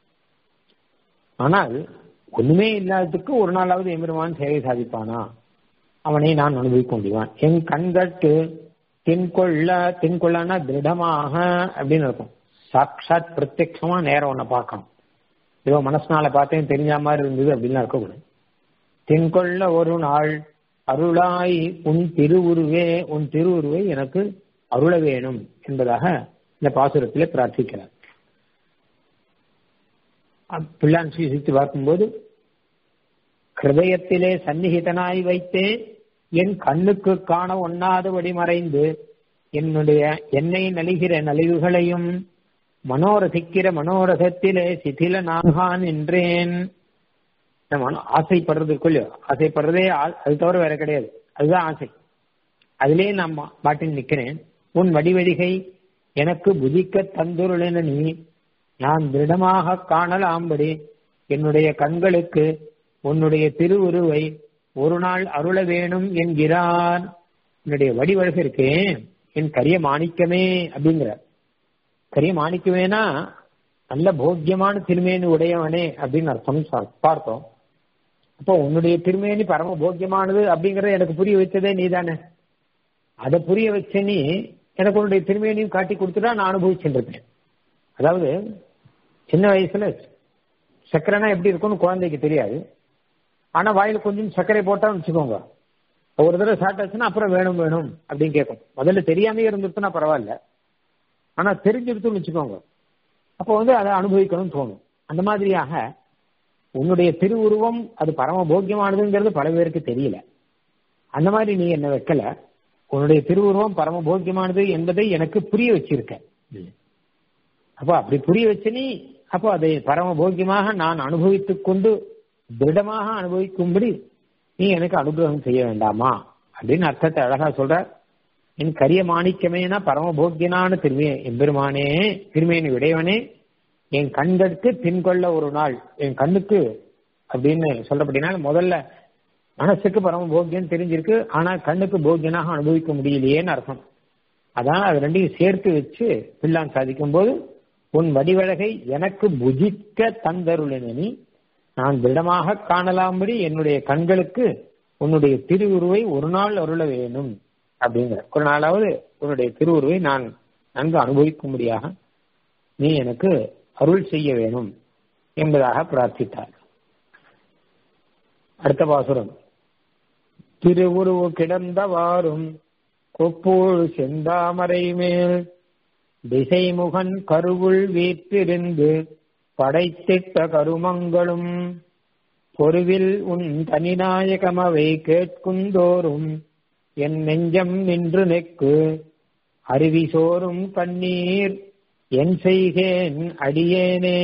ஆனால் ஒண்ணுமே இல்லாததுக்கு ஒரு நாளாவது எம்பெருமான் சேவை சாதிப்பானா அவனை நான் அனுபவிக்க முடியுவான் என் கண்கட்டு தென்கொள்ள தென்கொள்ளனா திருடமாக அப்படின்னு இருக்கும் சாட்சாத் பிரத்யட்சமா நேரம் ஒன்ன பார்க்கணும் ஏதோ மனசுனால பார்த்தேன் தெரிஞ்ச மாதிரி இருந்தது அப்படின்னு இருக்கக்கூடாது தென்கொள்ள ஒரு நாள் அருளாய் உன் திருவுருவே உன் திருவுருவை எனக்கு அருள வேணும் என்பதாக இந்த பாசுரத்திலே பிரார்த்திக்கிறார் பிள்ளான் சித்து பார்க்கும்போது ஹிருதயத்திலே சந்நிகிதனாய் வைத்தே என் கண்ணுக்கு காண ஒண்ணாதபடி மறைந்து என்னுடைய என்னை நலிகிற நலிவுகளையும் மனோரசிக்கிற மனோரசத்திலே சிதில நாகான் என்றேன் ஆசைப்படுறதுக்குள்ளோ ஆசைப்படுறதே அது தவிர வேற கிடையாது அதுதான் ஆசை அதிலே நான் மாட்டின் நிக்கிறேன் உன் வடிவடிகை எனக்கு புதிக்க தந்துருளென நீ நான் திருடமாக காணலாம்படி என்னுடைய கண்களுக்கு உன்னுடைய திருவுருவை ஒரு நாள் அருள வேணும் என்கிறார் என்னுடைய வடிவழகு இருக்கே என் கரிய மாணிக்கமே அப்படிங்கிற கரிய மாணிக்கமேனா நல்ல போக்கியமான திருமேனி உடையவனே அப்படின்னு அர்த்தம் பார்த்தோம் அப்போ உன்னுடைய திருமேனி பரம போக்கியமானது அப்படிங்கறத எனக்கு புரிய வச்சதே நீ தானே அதை புரிய வச்ச நீ எனக்கு உன்னுடைய திருமேனியும் காட்டி கொடுத்துட்டா நான் அனுபவிச்சுருப்பேன் அதாவது சின்ன வயசுல சக்கரைனா எப்படி இருக்கும்னு குழந்தைக்கு தெரியாது ஆனா வாயில கொஞ்சம் சர்க்கரை போட்டா வச்சுக்கோங்க ஒரு தடவை சாப்பிட்டாச்சுன்னா அப்புறம் வேணும் வேணும் அப்படின்னு கேட்கும் முதல்ல தெரியாமே இருந்துட்டுனா பரவாயில்ல ஆனா தெரிஞ்சிருத்துன்னு வச்சுக்கோங்க அப்போ வந்து அதை அனுபவிக்கணும்னு தோணும் அந்த மாதிரியாக உன்னுடைய திருவுருவம் அது பரம போக்கியமானதுங்கிறது பல பேருக்கு தெரியல அந்த மாதிரி நீ என்ன வைக்கல உன்னுடைய திருவுருவம் பரம போக்கியமானது என்பதை எனக்கு புரிய வச்சிருக்க அப்போ அப்படி புரிய வச்ச நீ அப்போ அதை பரம போக்கியமாக நான் அனுபவித்துக் கொண்டு திருடமாக அனுபவிக்கும்படி நீ எனக்கு அனுகிரகம் செய்ய வேண்டாமா அப்படின்னு அர்த்தத்தை அழகா சொல்ற என் கரிய மாணிக்கமேனா பரம போக்கியனான திருமே எம்பெருமானே திருமேனி விடையவனே என் கண்களுக்கு பின்கொள்ள ஒரு நாள் என் கண்ணுக்கு அப்படின்னு சொல்லப்படினால் முதல்ல மனசுக்கு பரம போக்கியம் தெரிஞ்சிருக்கு ஆனா கண்ணுக்கு போக்கியனாக அனுபவிக்க முடியலையேன்னு அர்த்தம் அதான் அது ரெண்டையும் சேர்த்து வச்சு பிள்ளான் சாதிக்கும் போது உன் வடிவழகை எனக்கு புஜிக்க தந்தருளினி நான் திடமாக காணலாம்படி என்னுடைய கண்களுக்கு உன்னுடைய திருவுருவை ஒரு நாள் அருள வேணும் அப்படிங்கிற ஒரு நாளாவது உன்னுடைய திருவுருவை நான் நன்கு அனுபவிக்கும்படியாக நீ எனக்கு அருள் செய்ய வேணும் என்பதாக பிரார்த்தித்தார் அடுத்த பாசுரம் திருவுருவு கிடந்தவாறும் கொப்போடு செந்தாமரை மேல் திசைமுகன் கருவுள் வீற்றிருந்து படைத்திட்ட கருமங்களும் பொருவில் உன் தனிநாயகமவை கேட்குந்தோறும் என் நெஞ்சம் நின்று நெக்கு அருவி சோறும் கண்ணீர் என் செய்கேன் அடியேனே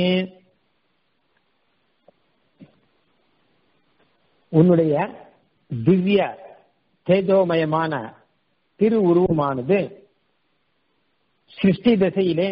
உன்னுடைய திவ்ய தேஜோமயமான திரு உருவமானது சிருஷ்டி திசையிலே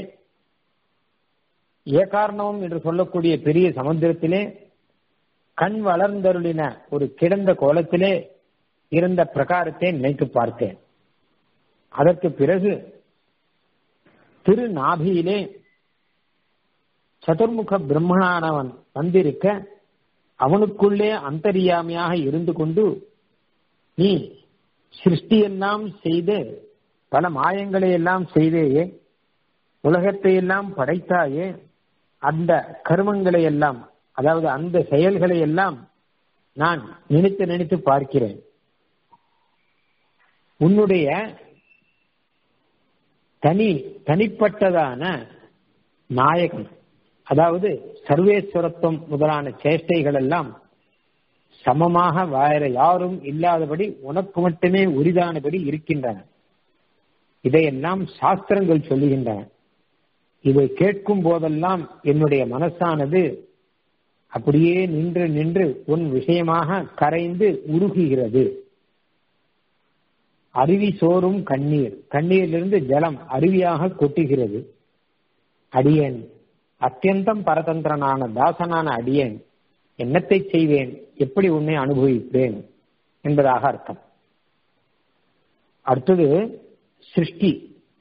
ஏகார்ணவம் என்று சொல்லக்கூடிய பெரிய சமுத்திரத்திலே கண் வளர்ந்தருளின ஒரு கிடந்த கோலத்திலே இருந்த பிரகாரத்தை நினைத்து பார்த்தேன் அதற்கு பிறகு திரு நாபியிலே சதுர்முக பிரம்மணானவன் வந்திருக்க அவனுக்குள்ளே அந்தரியாமையாக இருந்து கொண்டு நீ சிருஷ்டியெல்லாம் செய்து பல மாயங்களை எல்லாம் செய்தேயே உலகத்தை எல்லாம் படைத்தாயே அந்த கர்மங்களை எல்லாம் அதாவது அந்த செயல்களை எல்லாம் நான் நினைத்து நினைத்து பார்க்கிறேன் உன்னுடைய தனி தனிப்பட்டதான நாயகன் அதாவது சர்வேஸ்வரத்துவம் முதலான சேஷ்டைகள் எல்லாம் சமமாக வேற யாரும் இல்லாதபடி உனக்கு மட்டுமே உரிதானபடி இருக்கின்றன இதையெல்லாம் சாஸ்திரங்கள் சொல்லுகின்றன இதை கேட்கும் போதெல்லாம் என்னுடைய மனசானது அப்படியே நின்று நின்று உன் விஷயமாக கரைந்து உருகுகிறது அருவி சோறும் கண்ணீர் கண்ணீரிலிருந்து ஜலம் அருவியாக கொட்டுகிறது அடியேன் அத்தியந்தம் பரதந்திரனான தாசனான அடியேன் என்னத்தை செய்வேன் எப்படி உன்னை அனுபவிப்பேன் என்பதாக அர்த்தம் அடுத்தது சிருஷ்டி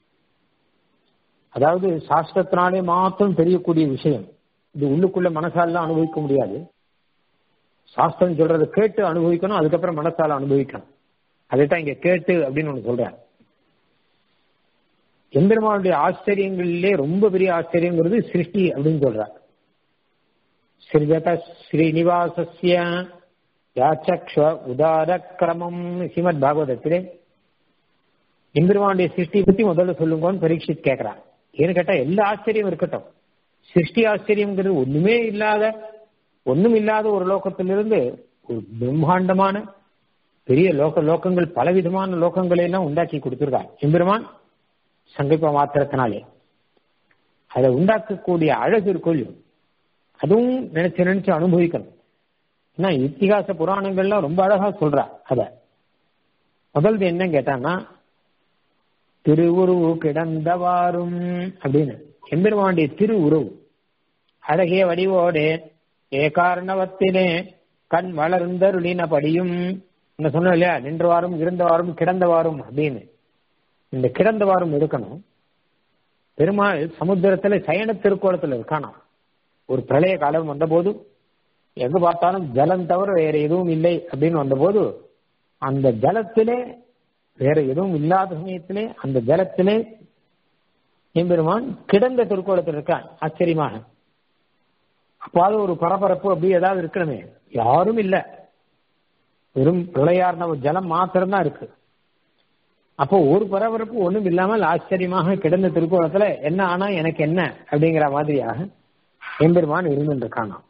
அதாவது சாஸ்திரத்தினாலே மாத்திரம் தெரியக்கூடிய விஷயம் இது உள்ளுக்குள்ள மனசால அனுபவிக்க முடியாது சாஸ்திரம் சொல்றதை கேட்டு அனுபவிக்கணும் அதுக்கப்புறம் மனசால அனுபவிக்கணும் அதைத்தான் இங்க கேட்டு அப்படின்னு ஒண்ணு சொல்ற எம்பெருமானுடைய ஆச்சரியங்களிலே ரொம்ப பெரிய ஆச்சரியங்கிறது சிருஷ்டி அப்படின்னு சொல்றார் ஸ்ரீஜத ஸ்ரீனிவாசஸ்ய யாச்சக்ஷ உதார கிரமம் ஸ்ரீமத் பாகவதத்திலே எம்பெருமானுடைய சிருஷ்டி பத்தி முதல்ல சொல்லுங்கன்னு பரீட்சித் கேட்கிறான் ஏன்னு கேட்டா எல்லா ஆச்சரியம் இருக்கட்டும் சிருஷ்டி ஆச்சரியம்ங்கிறது ஒண்ணுமே இல்லாத ஒண்ணும் இல்லாத ஒரு லோகத்திலிருந்து ஒரு பிரம்மாண்டமான பெரிய லோக லோகங்கள் பலவிதமான லோகங்களை எல்லாம் உண்டாக்கி கொடுத்திருக்கார் எம்பெருமான் சங்கல்ப மாத்திரத்தினாலே அதை உண்டாக்கக்கூடிய அழகு இருக்குள்ள அதுவும் நினைச்சு நினைச்சு அனுபவிக்கணும் ஏன்னா இத்திகாச புராணங்கள்லாம் ரொம்ப அழகா சொல்றா அத முதல்து என்ன கேட்டான்னா திருவுருவு கிடந்தவாறும் அப்படின்னு எம்பெருமானுடைய திரு உருவு அழகிய வடிவோடு ஏகாரணவத்திலே கண் வளர்ந்தருளினபடியும் என்ன சொன்னோம் இல்லையா நின்றவாறும் இருந்தவாறும் கிடந்தவாறும் அப்படின்னு இந்த கிடந்தவாறும் இருக்கணும் பெருமாள் சமுத்திரத்துல சயன திருக்கோலத்துல இருக்கானாம் ஒரு பிரளய காலம் வந்தபோது எங்க பார்த்தாலும் ஜலம் தவிர வேற எதுவும் இல்லை அப்படின்னு வந்தபோது அந்த ஜலத்திலே வேற எதுவும் இல்லாத சமயத்திலே அந்த ஜலத்திலே எம்பெருமான் கிடந்த திருக்கோலத்தில் இருக்கான் ஆச்சரியமாக அப்பாவது ஒரு பரபரப்பு அப்படி ஏதாவது இருக்கணுமே யாரும் இல்ல வெறும் பிரளையார்ன ஜலம் மாத்திரம்தான் இருக்கு அப்போ ஒரு பரபரப்பு ஒண்ணும் இல்லாமல் ஆச்சரியமாக கிடந்த திருக்கோலத்துல என்ன ஆனா எனக்கு என்ன அப்படிங்கிற மாதிரியாக எம்பெருமான் இருந்துருக்கானாம்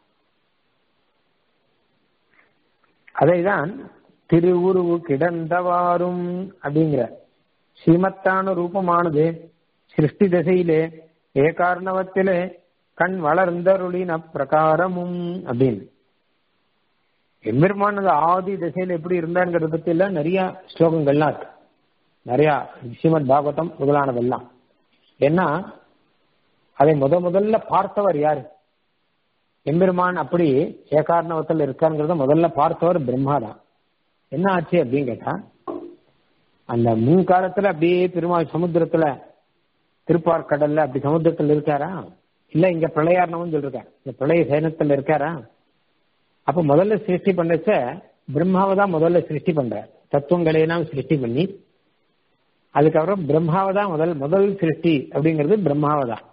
அதைதான் திருவுருவு கிடந்தவாறும் அப்படிங்கிற ஸ்ரீமத்தான ரூபமானது சிருஷ்டி திசையிலே ஏகார்ணவத்திலே கண் வளர்ந்தருளின பிரகாரமும் அப்படின்னு எம்பெருமானது ஆதி திசையில எப்படி இருந்தாங்கிறத பத்தி எல்லாம் நிறைய ஸ்லோகங்கள்லாம் இருக்கு நிறைய ஸ்ரீமத் பாகவதம் முதலானதெல்லாம் ஏன்னா அதை முத முதல்ல பார்த்தவர் யாரு எம்பெருமான் அப்படி ஏகார்ணவத்தில் இருக்காருங்கிறத முதல்ல பார்த்தவர் பிரம்மா தான் என்ன ஆச்சு அப்படின்னு கேட்டா அந்த முன்காலத்துல அப்படியே பெருமாள் சமுத்திரத்துல திருப்பார்கடல்ல அப்படி சமுத்திரத்துல இருக்காரா இல்ல இங்க பிரளயாரணம் சொல்லிருக்காரு இந்த பிரளய சயனத்துல இருக்காரா அப்ப முதல்ல சிருஷ்டி பண்ணச்ச பிரம்மாவை தான் முதல்ல சிருஷ்டி பண்ற தத்துவங்களை எல்லாம் சிருஷ்டி பண்ணி அதுக்கப்புறம் பிரம்மாவை தான் முதல் முதல் சிருஷ்டி அப்படிங்கிறது பிரம்மாவை தான்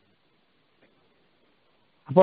அப்போ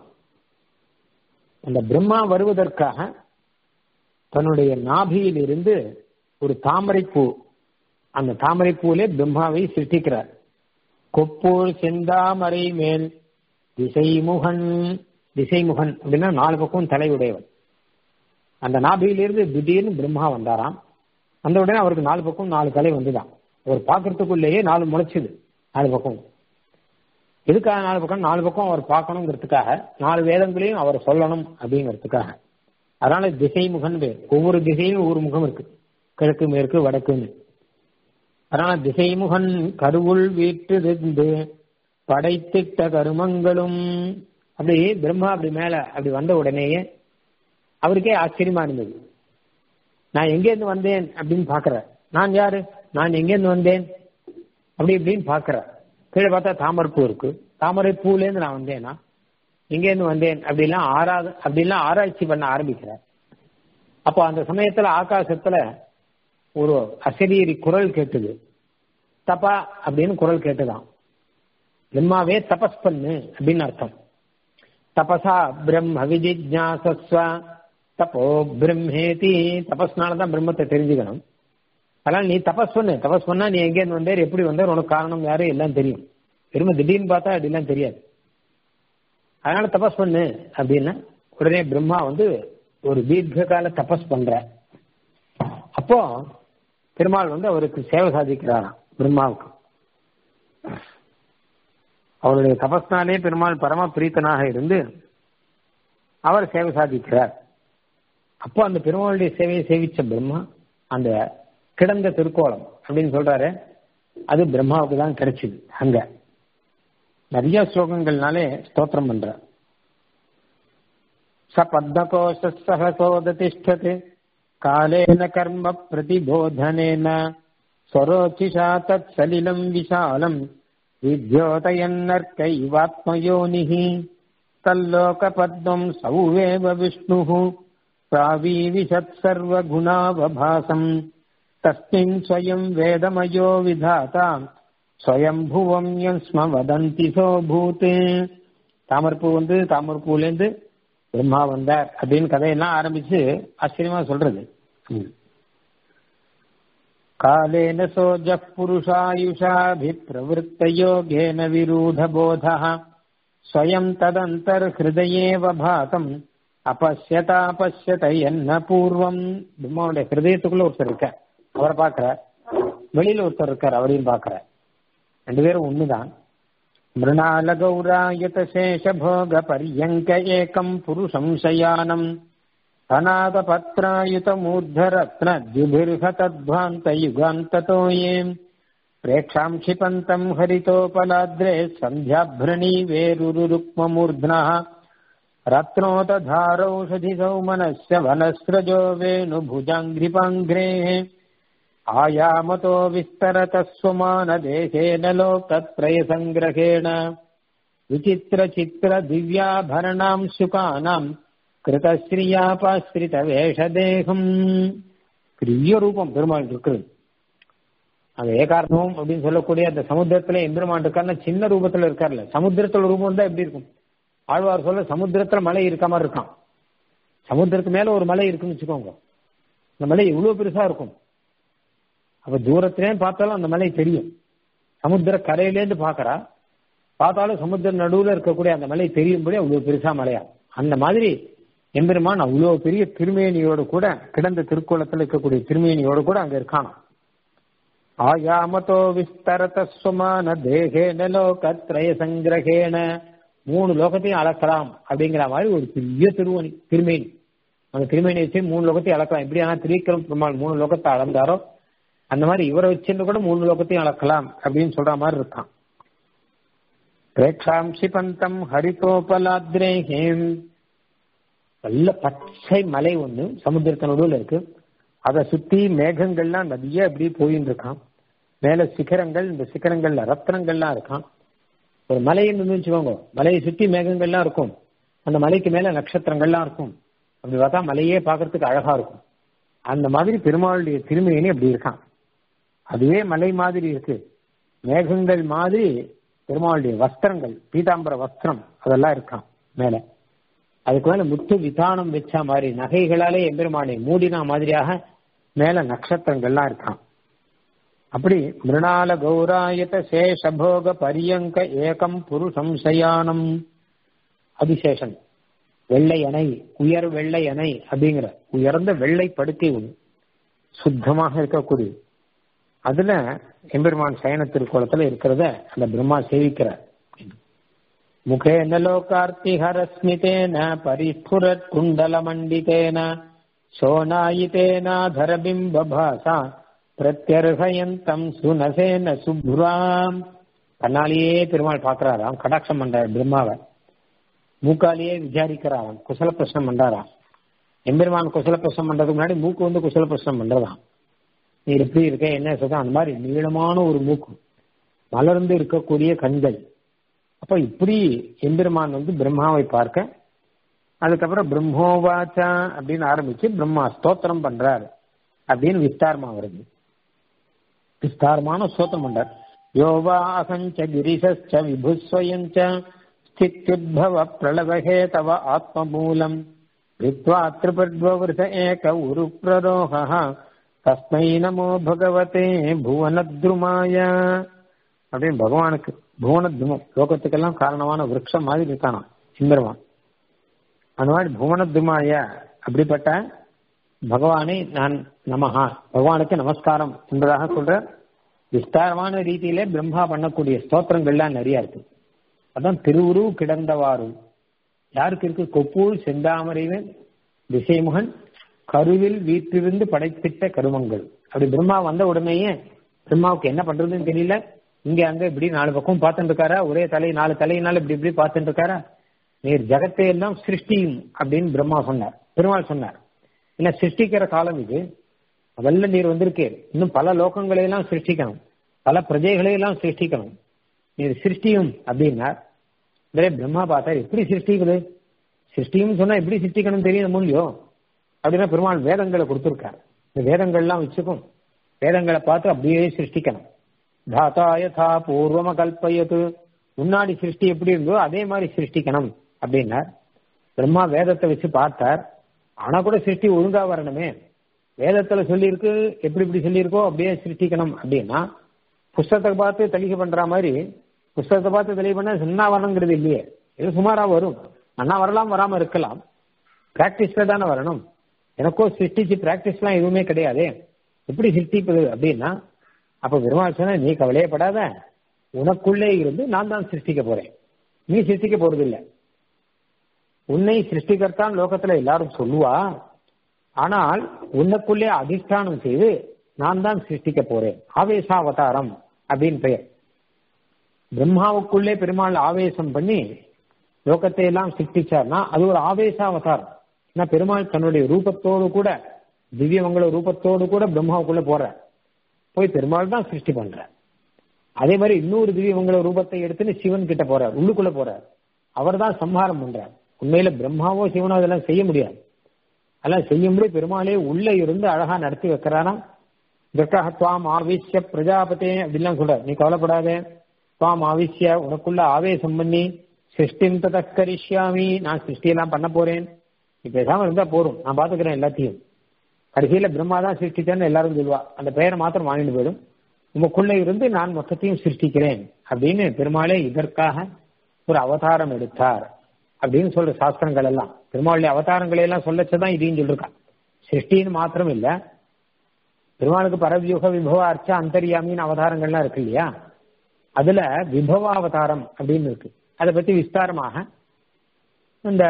அந்த பிரம்மா வருவதற்காக தன்னுடைய நாபியில் இருந்து ஒரு தாமரைப்பூ அந்த தாமரைப்பூவிலே பிரம்மாவை சிருஷ்டிக்கிறார் கொப்பூர் செந்தாமரை மேல் திசைமுகன் திசைமுகன் அப்படின்னா நாலு பக்கம் தலையுடையவன் அந்த நாபியிலிருந்து திடீர்னு பிரம்மா வந்தாராம் அந்த உடனே அவருக்கு நாலு பக்கம் நாலு தலை வந்துதான் அவர் பார்க்கறதுக்குள்ளேயே நாலு முளைச்சுது நாலு பக்கம் எதுக்காக நாலு பக்கம் நாலு பக்கம் அவர் பார்க்கணுங்கிறதுக்காக நாலு வேதங்களையும் அவர் சொல்லணும் அப்படிங்கிறதுக்காக அதனால திசை முகன் பேர் ஒவ்வொரு திசையும் ஒவ்வொரு முகம் இருக்கு கிழக்கு மேற்கு வடக்குன்னு அதனால திசைமுகன் கருவுள் வீற்றிருந்து படைத்திட்ட கருமங்களும் அப்படி பிரம்மா அப்படி மேல அப்படி வந்த உடனேயே அவருக்கே ஆச்சரியமா இருந்தது நான் எங்கேருந்து வந்தேன் அப்படின்னு பாக்குற நான் யாரு நான் எங்கேருந்து வந்தேன் அப்படி இப்படின்னு பாக்குற கீழே பார்த்தா தாமரைப்பூ இருக்கு தாமரை பூலேருந்து நான் வந்தேனா எங்கேருந்து வந்தேன் அப்படிலாம் ஆராத அப்படிலாம் ஆராய்ச்சி பண்ண ஆரம்பிக்கிறார் அப்போ அந்த சமயத்துல ஆகாசத்துல ஒரு அசரீரி குரல் கேட்டுது தபா அப்படின்னு குரல் கேட்டுதான் பிரம்மாவே தபஸ் பண்ணு அப்படின்னு அர்த்தம் தபசா பிரம்ம விஜிஜாசஸ்வ தப்போ பிரம்மேதி தபஸ்னாலதான் பிரம்மத்தை தெரிஞ்சுக்கணும் அதனால நீ தபஸ் பண்ணு தபஸ் பண்ணா நீ எங்கேருந்து வந்தார் எப்படி வந்தார் உனக்கு காரணம் யாரு எல்லாம் தெரியும் பெருமை திடீர்னு பார்த்தா அப்படிலாம் தெரியாது அதனால தபஸ் பண்ணு அப்படின்னா உடனே பிரம்மா வந்து ஒரு தீர்க்க கால தபஸ் பண்ற அப்போ பெருமாள் வந்து அவருக்கு சேவை சாதிக்கிறாராம் பிரம்மாவுக்கு அவருடைய தபஸ்னாலே பெருமாள் பரம பிரீத்தனாக இருந்து அவர் சேவை சாதிக்கிறார் அப்போ அந்த பெருமாளுடைய சேவையை சேவிச்ச பிரம்மா அந்த கிடந்த திருக்கோலம் அப்படின்னு சொல்றாரு அது பிரம்மாவுக்கு தான் கிடைச்சது அங்க நிறைய ஸ்லோகங்கள்னாலே ஸ்தோத்திரம் பண்ற ச பத்மகோஷ சகசோததிஷ்டத் காலேன கர்ம பிரதிபோதனேன स्वरोचिषा तत्सलिलम् विशालम् विद्योतयन्नर्कैवात्मयोनिः तल्लोकपद्मम् सौवेव विष्णुः प्रावीविशत् सर्वगुणावभासम् तस्मिन् स्वयम् वेदमयो विधाता स्वयम्भुवम् यस्म वदन्ति सोऽभूत् தாமரப்பூ வந்து தாமரப்பூலேருந்து பிரம்மா வந்தார் அப்படின்னு கதையெல்லாம் ஆரம்பிச்சு ஆச்சரியமா சொல்றது कालेन सोजः पुरुषायुषाभिप्रवृत्तयोगेन विरूढबोधः स्वयम् तदन्तर्हृदयेव भातम् அபஷ்யதாபஷ்யத என்ன பூர்வம் பிரம்மாவுடைய ஹிருதயத்துக்குள்ள ஒருத்தர் இருக்கார் அவரை பார்க்கிறார் வெளியில ஒருத்தர் இருக்கார் அவரையும் பார்க்கிறார் ரெண்டு பேரும் ஒண்ணுதான் மிருணால கௌராயத சேஷபோக பரியங்க ஏகம் புருஷம் சயானம் अनादपत्रायुतमूर्धरत्नद्युभिर्हतध्वान्तयुगान्ततो ये प्रेक्षाम् क्षिपन्तम् हरितोपलाद्रे सन्ध्याभ्रणीवेरुरुक्ममूर्ध्नः रत्नोतधारौषधि सौमनस्य वनस्रजो वेणुभुजाङ्घ्रिपाङ्घ्रेः आयामतो विस्तरतः स्वमानदेशेन लोकत्रयसङ्ग्रहेण विचित्रचित्रदिव्याभरणाम् शुकानाम् கிருதஸ்ரீயாபாஸ்திரிதவேஷதேகம் பெரிய ரூபம் பெருமாள் இருக்குது அந்த ஏகார்த்தம் அப்படின்னு சொல்லக்கூடிய அந்த சமுத்திரத்துல எம்பெருமான் இருக்காருன்னா சின்ன ரூபத்துல இருக்கார்ல சமுத்திரத்துல ரூபம் தான் எப்படி இருக்கும் ஆழ்வார் சொல்ல சமுத்திரத்துல மலை இருக்க மாதிரி இருக்கான் சமுத்திரத்து மேல ஒரு மலை இருக்குன்னு வச்சுக்கோங்க அந்த மலை எவ்வளவு பெருசா இருக்கும் அப்ப தூரத்திலே பார்த்தாலும் அந்த மலை தெரியும் சமுத்திர கரையிலேருந்து பாக்குறா பார்த்தாலும் சமுத்திர நடுவுல இருக்கக்கூடிய அந்த மலை தெரியும்படி அவ்வளவு பெருசா மலையா அந்த மாதிரி எம்பெருமான் அவ்வளவு பெரிய திருமேனியோடு கூட கிடந்த திருக்கோலத்தில் இருக்கக்கூடிய திருமேனியோடு கூட அங்க இருக்கானாம் ஆயாமதோ விஸ்தரத சுமான தேகேன லோகத்ரய சங்கிரகேன மூணு லோகத்தையும் அளக்கலாம் அப்படிங்கிற மாதிரி ஒரு பெரிய திருவணி திருமேனி அந்த திருமேனி வச்சு மூணு லோகத்தையும் அளக்கலாம் எப்படி ஆனா திரிக்கிரம் பெருமாள் மூணு லோகத்தை அளந்தாரோ அந்த மாதிரி இவரை வச்சுட்டு கூட மூணு லோகத்தையும் அளக்கலாம் அப்படின்னு சொல்ற மாதிரி இருக்கான் பிரேட்சாம்சி பந்தம் ஹரிதோபலாத்ரேஹேம் நல்ல பச்சை மலை ஒண்ணு சமுத்திரத்தின் நடுவில் இருக்கு அதை சுத்தி மேகங்கள்லாம் நிறைய இப்படி போயின்னு இருக்கான் மேல சிகரங்கள் இந்த சிகரங்கள்ல ரத்னங்கள்லாம் இருக்கான் ஒரு மலைன்னு வச்சுக்கோங்க மலையை சுத்தி மேகங்கள்லாம் இருக்கும் அந்த மலைக்கு மேல நட்சத்திரங்கள்லாம் இருக்கும் அப்படி பார்த்தா மலையே பார்க்கறதுக்கு அழகா இருக்கும் அந்த மாதிரி பெருமாளுடைய திருமையினே அப்படி இருக்கான் அதுவே மலை மாதிரி இருக்கு மேகங்கள் மாதிரி பெருமாளுடைய வஸ்திரங்கள் பீதாம்பர வஸ்திரம் அதெல்லாம் இருக்கான் மேல அதுக்கு மேல முத்து விதானம் வச்ச மாதிரி நகைகளாலே எம்பெருமானை மூடினா மாதிரியாக மேல நட்சத்திரங்கள்லாம் இருக்கான் அப்படி மிருணால கௌராயத சேஷபோக பரியங்க ஏகம் புருஷம் சயானம் அதிசேஷன் வெள்ளை அணை உயர் வெள்ளை அணை அப்படிங்கிற உயர்ந்த வெள்ளை படுக்கை ஒன்று சுத்தமாக இருக்கக்கூடிய அதுல எம்பெருமான் சயன திருக்கோலத்துல இருக்கிறத அந்த பிரம்மா சேவிக்கிறார் முகேன லோகார்த்திஹரஸ்மிதேன பரிஸ்புரத் குண்டலமண்டிதேன சோனாயிதேனாதரபிம்பபாசா பிரத்யர்ஹயந்தம் சுனசேன சுப்ராம் கண்ணாலேயே பெருமாள் பாக்குறாராம் கடாட்சம் பண்றாரு பிரம்மாவை மூக்காலேயே விசாரிக்கிறாராம் குசல பிரச்சனை பண்றாராம் எம்பெருமான் குசல பிரச்சனை பண்றதுக்கு முன்னாடி மூக்கு வந்து குசல பிரச்சனை பண்றதாம் நீ எப்படி இருக்க என்ன சொல்ற அந்த மாதிரி நீளமான ஒரு மூக்கு மலர்ந்து இருக்கக்கூடிய கண்கள் அப்ப இப்படி எம்பெருமான் வந்து பிரம்மாவை பார்க்க அதுக்கப்புறம் பிரம்மோவாச்சா அப்படின்னு ஆரம்பிச்சு பிரம்மா ஸ்தோத்திரம் பண்றாரு அப்படின்னு விஸ்தாரமா வருது விஸ்தாரமான ஸ்தோத்திரம் பண்றார் யோவா அசஞ்ச கிரிசச்ச விபுஸ்வயஞ்ச ஸ்தித்யுத்பவ பிரளவஹே தவ ஆத்மமூலம் வித்வா திரிபத்வருஷ ஏக உரு பிரரோக தஸ்மை நமோ பகவதே புவனத்ருமாய அப்படின்னு பகவானுக்கு புவனத்ருமம் லோகத்துக்கெல்லாம் காரணமான விரக்ஷம் மாதிரி இருக்கானா சிந்தர்வான் அந்த மாதிரி புவனத்ருமாய அப்படிப்பட்ட பகவானை நான் நமஹா பகவானுக்கு நமஸ்காரம் என்பதாக சொல்ற விஸ்தாரமான ரீதியிலே பிரம்மா பண்ணக்கூடிய ஸ்தோத்திரங்கள்லாம் நிறைய இருக்கு அதான் திருவுரு கிடந்தவாறும் யாருக்கு இருக்கு கொப்பூர் செந்தாமரைவன் திசைமுகன் கருவில் வீற்றிருந்து படைத்திட்ட கருமங்கள் அப்படி பிரம்மா வந்த உடனேயே பிரம்மாவுக்கு என்ன பண்றதுன்னு தெரியல இங்க அங்க இப்படி நாலு பக்கம் பார்த்துட்டு இருக்காரா ஒரே தலை நாலு தலையினால இப்படி இப்படி பார்த்துட்டு இருக்காரா நீர் ஜகத்தை எல்லாம் சிருஷ்டியும் அப்படின்னு பிரம்மா சொன்னார் பெருமாள் சொன்னார் இல்ல சிருஷ்டிக்கிற காலம் இது வெள்ள நீர் வந்திருக்கு இன்னும் பல லோகங்களை எல்லாம் சிருஷ்டிக்கணும் பல பிரஜைகளை எல்லாம் சிருஷ்டிக்கணும் நீர் சிருஷ்டியும் அப்படின்னார் இதே பிரம்மா பார்த்தார் எப்படி சிருஷ்டிக்குது சிருஷ்டியும் சொன்னா எப்படி சிருஷ்டிக்கணும் தெரியும் இல்லையோ அப்படின்னா பெருமாள் வேதங்களை கொடுத்துருக்காரு இந்த வேதங்கள்லாம் வச்சுக்கும் வேதங்களை பார்த்து அப்படியே சிருஷ்டிக்கணும் தாத்தா யதா பூர்வம கல்பயத்து முன்னாடி சிருஷ்டி எப்படி இருந்தோ அதே மாதிரி சிருஷ்டிக்கணும் அப்படின்னார் பிரம்மா வேதத்தை வச்சு பார்த்தார் ஆனா கூட சிருஷ்டி ஒழுங்கா வரணுமே வேதத்துல சொல்லியிருக்கு எப்படி இப்படி சொல்லியிருக்கோ அப்படியே சிருஷ்டிக்கணும் அப்படின்னா புஸ்தகத்தை பார்த்து தெளிவு பண்ற மாதிரி புஸ்தகத்தை பார்த்து தெளிவு பண்ண சின்ன வரணுங்கிறது இல்லையே இது சுமாரா வரும் அண்ணா வரலாம் வராம இருக்கலாம் பிராக்டிஸ்ல தானே வரணும் எனக்கோ சிருஷ்டிச்சு பிராக்டிஸ்லாம் எதுவுமே கிடையாது எப்படி சிருஷ்டிப்பது அப்படின்னா அப்ப பெருமாள் சொன்ன நீ கவலையப்படாத உனக்குள்ளே இருந்து நான் தான் சிருஷ்டிக்க போறேன் நீ சிருஷ்டிக்க போறது இல்லை உன்னை சிருஷ்டிகர்த்தான் லோகத்துல எல்லாரும் சொல்லுவா ஆனால் உன்னுக்குள்ளே அதிஷ்டானம் செய்து நான் தான் சிருஷ்டிக்க போறேன் ஆவேசாவதாரம் அப்படின்னு பெயர் பிரம்மாவுக்குள்ளே பெருமாள் ஆவேசம் பண்ணி லோகத்தை எல்லாம் சிருஷ்டிச்சார்னா அது ஒரு ஆவேச அவதாரம் ஏன்னா பெருமாள் தன்னுடைய ரூபத்தோடு கூட திவ்யமங்கள ரூபத்தோடு கூட பிரம்மாவுக்குள்ள போற போய் பெருமாள் தான் சிருஷ்டி பண்ற அதே மாதிரி இன்னொரு திவ்யமங்கள ரூபத்தை எடுத்துன்னு சிவன் கிட்ட போறார் உள்ளுக்குள்ள போறார் அவர் தான் சம்ஹாரம் பண்றார் உண்மையில பிரம்மாவோ சிவனோ அதெல்லாம் செய்ய முடியாது அதெல்லாம் செய்யும்படி பெருமாளே உள்ள இருந்து அழகா நடத்தி வைக்கிறாராம் இதற்காக துவாம் ஆவிஷ்ய பிரஜாபதே அப்படிலாம் சொல்றார் நீ கவலைப்படாதே துவாம் ஆவிஷ்ய உனக்குள்ள ஆவேசம் பண்ணி சிருஷ்டிம் ததக்கரிஷ்யாமி நான் சிருஷ்டியெல்லாம் பண்ண போறேன் நீ பேசாம இருந்தா போறோம் நான் பாத்துக்கிறேன் எல்லாத்தையும் கடைசியில பிரம்மா தான் சிருஷ்டிச்சேன்னு எல்லாரும் சொல்லுவா அந்த பெயரை மாத்திரம் வாங்கிட்டு போயிடும் உமக்குள்ள இருந்து நான் மொத்தத்தையும் சிருஷ்டிக்கிறேன் அப்படின்னு பெருமாளே இதற்காக ஒரு அவதாரம் எடுத்தார் அப்படின்னு சொல்ற சாஸ்திரங்கள் எல்லாம் பெருமாளுடைய அவதாரங்களை எல்லாம் சொல்லச்சதான் இதையும் சொல்லிருக்கான் சிருஷ்டின்னு மாத்திரம் இல்ல பெருமாளுக்கு பரவியூக விபவ அர்ச்ச அந்தரியாமின்னு அவதாரங்கள்லாம் இருக்கு இல்லையா அதுல விபவ அவதாரம் அப்படின்னு இருக்கு அதை பத்தி விஸ்தாரமாக இந்த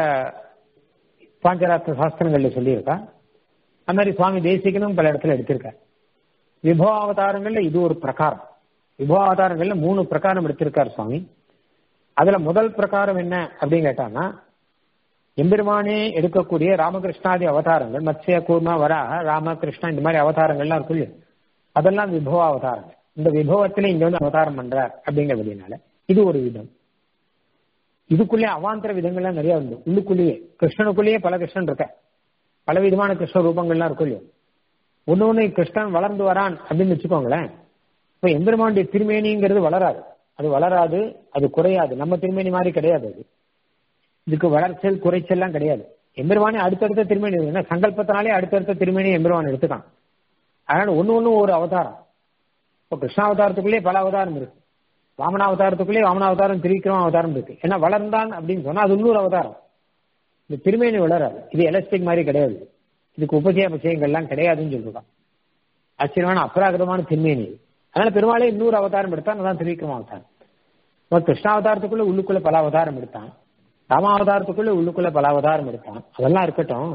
பாஞ்சராத்திர சாஸ்திரங்கள்ல சொல்லியிருக்கா அது மாதிரி சுவாமி தேசிகனும் பல இடத்துல எடுத்திருக்கார் விபவ அவதாரங்கள்ல இது ஒரு பிரகாரம் விபவ அவதாரங்கள்ல மூணு பிரகாரம் எடுத்திருக்கார் சுவாமி அதுல முதல் பிரகாரம் என்ன அப்படின்னு கேட்டான்னா எம்பெருமானே எடுக்கக்கூடிய ராமகிருஷ்ணாதி அவதாரங்கள் மத்ஸ்ய கூர்மா வராக ராமகிருஷ்ணா இந்த மாதிரி அவதாரங்கள்லாம் இருக்கு இல்லையா அதெல்லாம் விபவ அவதாரங்கள் இந்த விபவத்துல இங்க வந்து அவதாரம் பண்றார் அப்படிங்கிறதுனால இது ஒரு விதம் இதுக்குள்ளே அவாந்தர விதங்கள்லாம் நிறைய உண்டு உள்ளுக்குள்ளேயே கிருஷ்ணனுக்குள்ளேயே பல கிருஷ்ணன் இருக்க பல விதமான கிருஷ்ண ரூபங்கள்லாம் இருக்கும் இல்லையோ ஒன்னு ஒண்ணு கிருஷ்ணன் வளர்ந்து வரான் அப்படின்னு வச்சுக்கோங்களேன் இப்ப எம்பெருமானுடைய திருமேனிங்கிறது வளராது அது வளராது அது குறையாது நம்ம திருமேனி மாதிரி கிடையாது அது இதுக்கு வளர்ச்சல் குறைச்சல்லாம் கிடையாது எம்பெருமானே அடுத்தடுத்த திருமேனி ஏன்னா சங்கல்பத்தினாலே அடுத்தடுத்த திருமேனி எம்பெருமான் எடுத்துக்கான் அதனால ஒண்ணு ஒண்ணு ஒரு அவதாரம் இப்போ கிருஷ்ணாவதாரத்துக்குள்ளே பல அவதாரம் இருக்கு வாமனாவதாரத்துக்குள்ளே வாமனாவதாரம் திரிவிக்ரம அவதாரம் இருக்கு ஏன்னா வளர்ந்தான் அப்படின்னு சொன்னா அது இன்னொரு அவதாரம் இந்த திருமேனி வளராது இது எலஸ்டிக் மாதிரி கிடையாது இதுக்கு உபசய அபிஷேகங்கள்லாம் கிடையாதுன்னு சொல்லிருக்கான் ஆச்சரியமான அபராகிரமான திருமேனி அதனால பெருமாளே இன்னொரு அவதாரம் எடுத்தான் அதான் திரிவிக்ரம அவதாரம் இப்போ கிருஷ்ணாவதாரத்துக்குள்ள உள்ளுக்குள்ள பல அவதாரம் எடுத்தான் ராமாவதாரத்துக்குள்ள உள்ளுக்குள்ள பல அவதாரம் எடுத்தான் அதெல்லாம் இருக்கட்டும்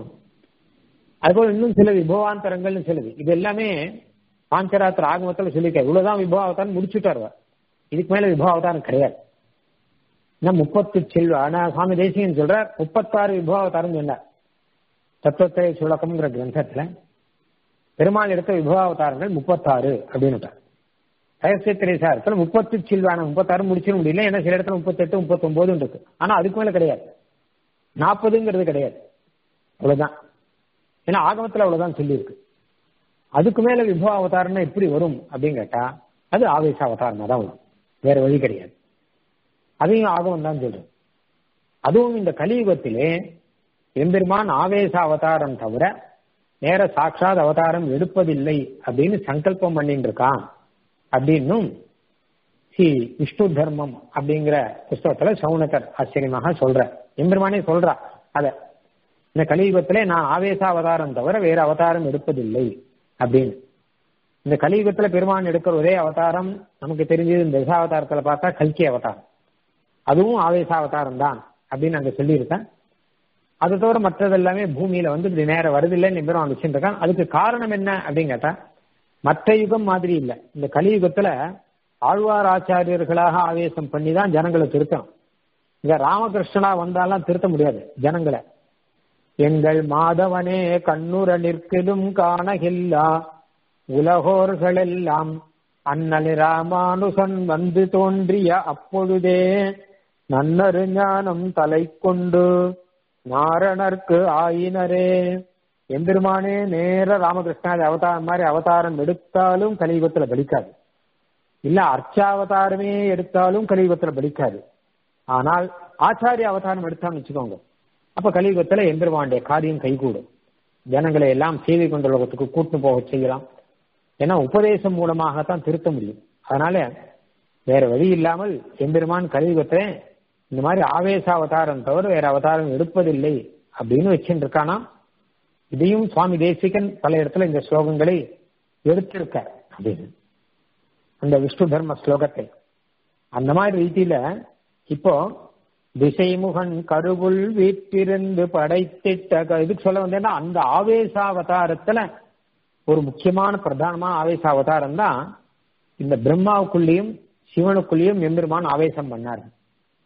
அதுபோல இன்னும் சில விபவாந்தரங்கள்னு சொல்லுது இது எல்லாமே பாஞ்சராத்திர ஆகமத்தில் சொல்லியிருக்காரு இவ்வளவுதான் விபவ அவதாரம் முடிச்சுட்டார் இதுக்கு மேல விபவ அவதாரம் கிடையாது இன்னும் முப்பத்து செல்வ ஆனா சுவாமி தேசியன் சொல்ற முப்பத்தாறு விபவ அவதாரம் சொன்னார் தத்துவத்தை சுழக்கம்ங்கிற கிரந்தத்துல பெருமாள் எடுத்த விபவ அவதாரங்கள் முப்பத்தாறு அப்படின்னு ரகசியத்திரேசாரத்துல முப்பத்து சில்வான முப்பத்தாறு முடிச்சிட முடியல ஏன்னா சில இடத்துல முப்பத்தெட்டு முப்பத்தொன்பது இருக்கு ஆனா அதுக்கு மேல கிடையாது நாற்பதுங்கிறது கிடையாது அவ்வளவுதான் ஏன்னா ஆகமத்துல அவ்வளவுதான் சொல்லியிருக்கு அதுக்கு மேல விபவ அவதாரம்னா எப்படி வரும் அப்படின்னு கேட்டா அது ஆவேச அவதாரமா தான் வரும் வேற வழி கிடையாது அதையும் ஆகமம் தான் சொல்றேன் அதுவும் இந்த கலியுகத்திலே எம்பெருமான் ஆவேச அவதாரம் தவிர நேர சாட்சாத் அவதாரம் எடுப்பதில்லை அப்படின்னு சங்கல்பம் பண்ணிட்டு இருக்கான் அப்படின்னும் ஸ்ரீ விஷ்ணு தர்மம் அப்படிங்கிற புஸ்தகத்துல சவுனகர் ஆச்சரியமாக சொல்ற எம்பெருமானே சொல்றா அத இந்த கலியுகத்திலே நான் ஆவேச அவதாரம் தவிர வேற அவதாரம் எடுப்பதில்லை அப்படின்னு இந்த கலியுகத்துல பெருமான் எடுக்கிற ஒரே அவதாரம் நமக்கு தெரிஞ்சது இந்த தசாவதாரத்துல பார்த்தா கல்கி அவதாரம் அதுவும் ஆவேச அவதாரம் தான் அப்படின்னு அங்க சொல்லியிருக்கேன் அது தவிர மற்றது எல்லாமே பூமியில வந்து இப்படி நேரம் வருதில்லைன்னு பெருமான் வச்சுருக்கான் அதுக்கு காரணம் என்ன அப்படின்னு கேட்டா மற்ற யுகம் மாதிரி இல்ல இந்த கலியுகத்துல ஆழ்வார் ஆச்சாரியர்களாக ஆவேசம் பண்ணி தான் ஜனங்களை திருத்தணும் இங்க ராமகிருஷ்ணனா வந்தாலாம் திருத்த முடியாது ஜனங்களை எங்கள் மாதவனே கண்ணுர நிற்கிலும் காணகில்லா உலகோர்களெல்லாம் அண்ணலி ராமானுசன் வந்து தோன்றிய அப்பொழுதே நன்னரு ஞானம் தலை கொண்டு நாரணர்க்கு ஆயினரே எம்பெருமானே நேர ராமகிருஷ்ணாதி அவதாரம் மாதிரி அவதாரம் எடுத்தாலும் கலியுகத்துல பலிக்காது இல்ல அர்ச்சாவதாரமே எடுத்தாலும் கலியுகத்துல பலிக்காது ஆனால் ஆச்சாரிய அவதாரம் எடுத்தான்னு வச்சுக்கோங்க அப்ப கலியுகத்துல எம்பெருமானுடைய காரியம் கைகூடும் ஜனங்களை எல்லாம் சேவை கொண்ட உலகத்துக்கு கூட்டு போக செய்யலாம் ஏன்னா உபதேசம் மூலமாகத்தான் திருத்த முடியும் அதனால வேற வழி இல்லாமல் எம்பெருமான் கலியுகத்துல இந்த மாதிரி ஆவேச அவதாரம் தவிர வேற அவதாரம் எடுப்பதில்லை அப்படின்னு வச்சுட்டு இருக்கானா இதையும் சுவாமி தேசிகன் பல இடத்துல இந்த ஸ்லோகங்களை எடுத்திருக்க அப்படின்னு அந்த விஷ்ணு தர்ம ஸ்லோகத்தை அந்த மாதிரி ரீதியில இப்போ திசைமுகன் கருவுள் வீட்டிருந்து படைத்திட்ட இதுக்கு சொல்ல வந்தேன்னா அந்த ஆவேசாவதாரத்துல ஒரு முக்கியமான பிரதானமான ஆவேச அவதாரம் தான் இந்த பிரம்மாவுக்குள்ளேயும் சிவனுக்குள்ளேயும் எம்பெருமான் ஆவேசம் பண்ணார்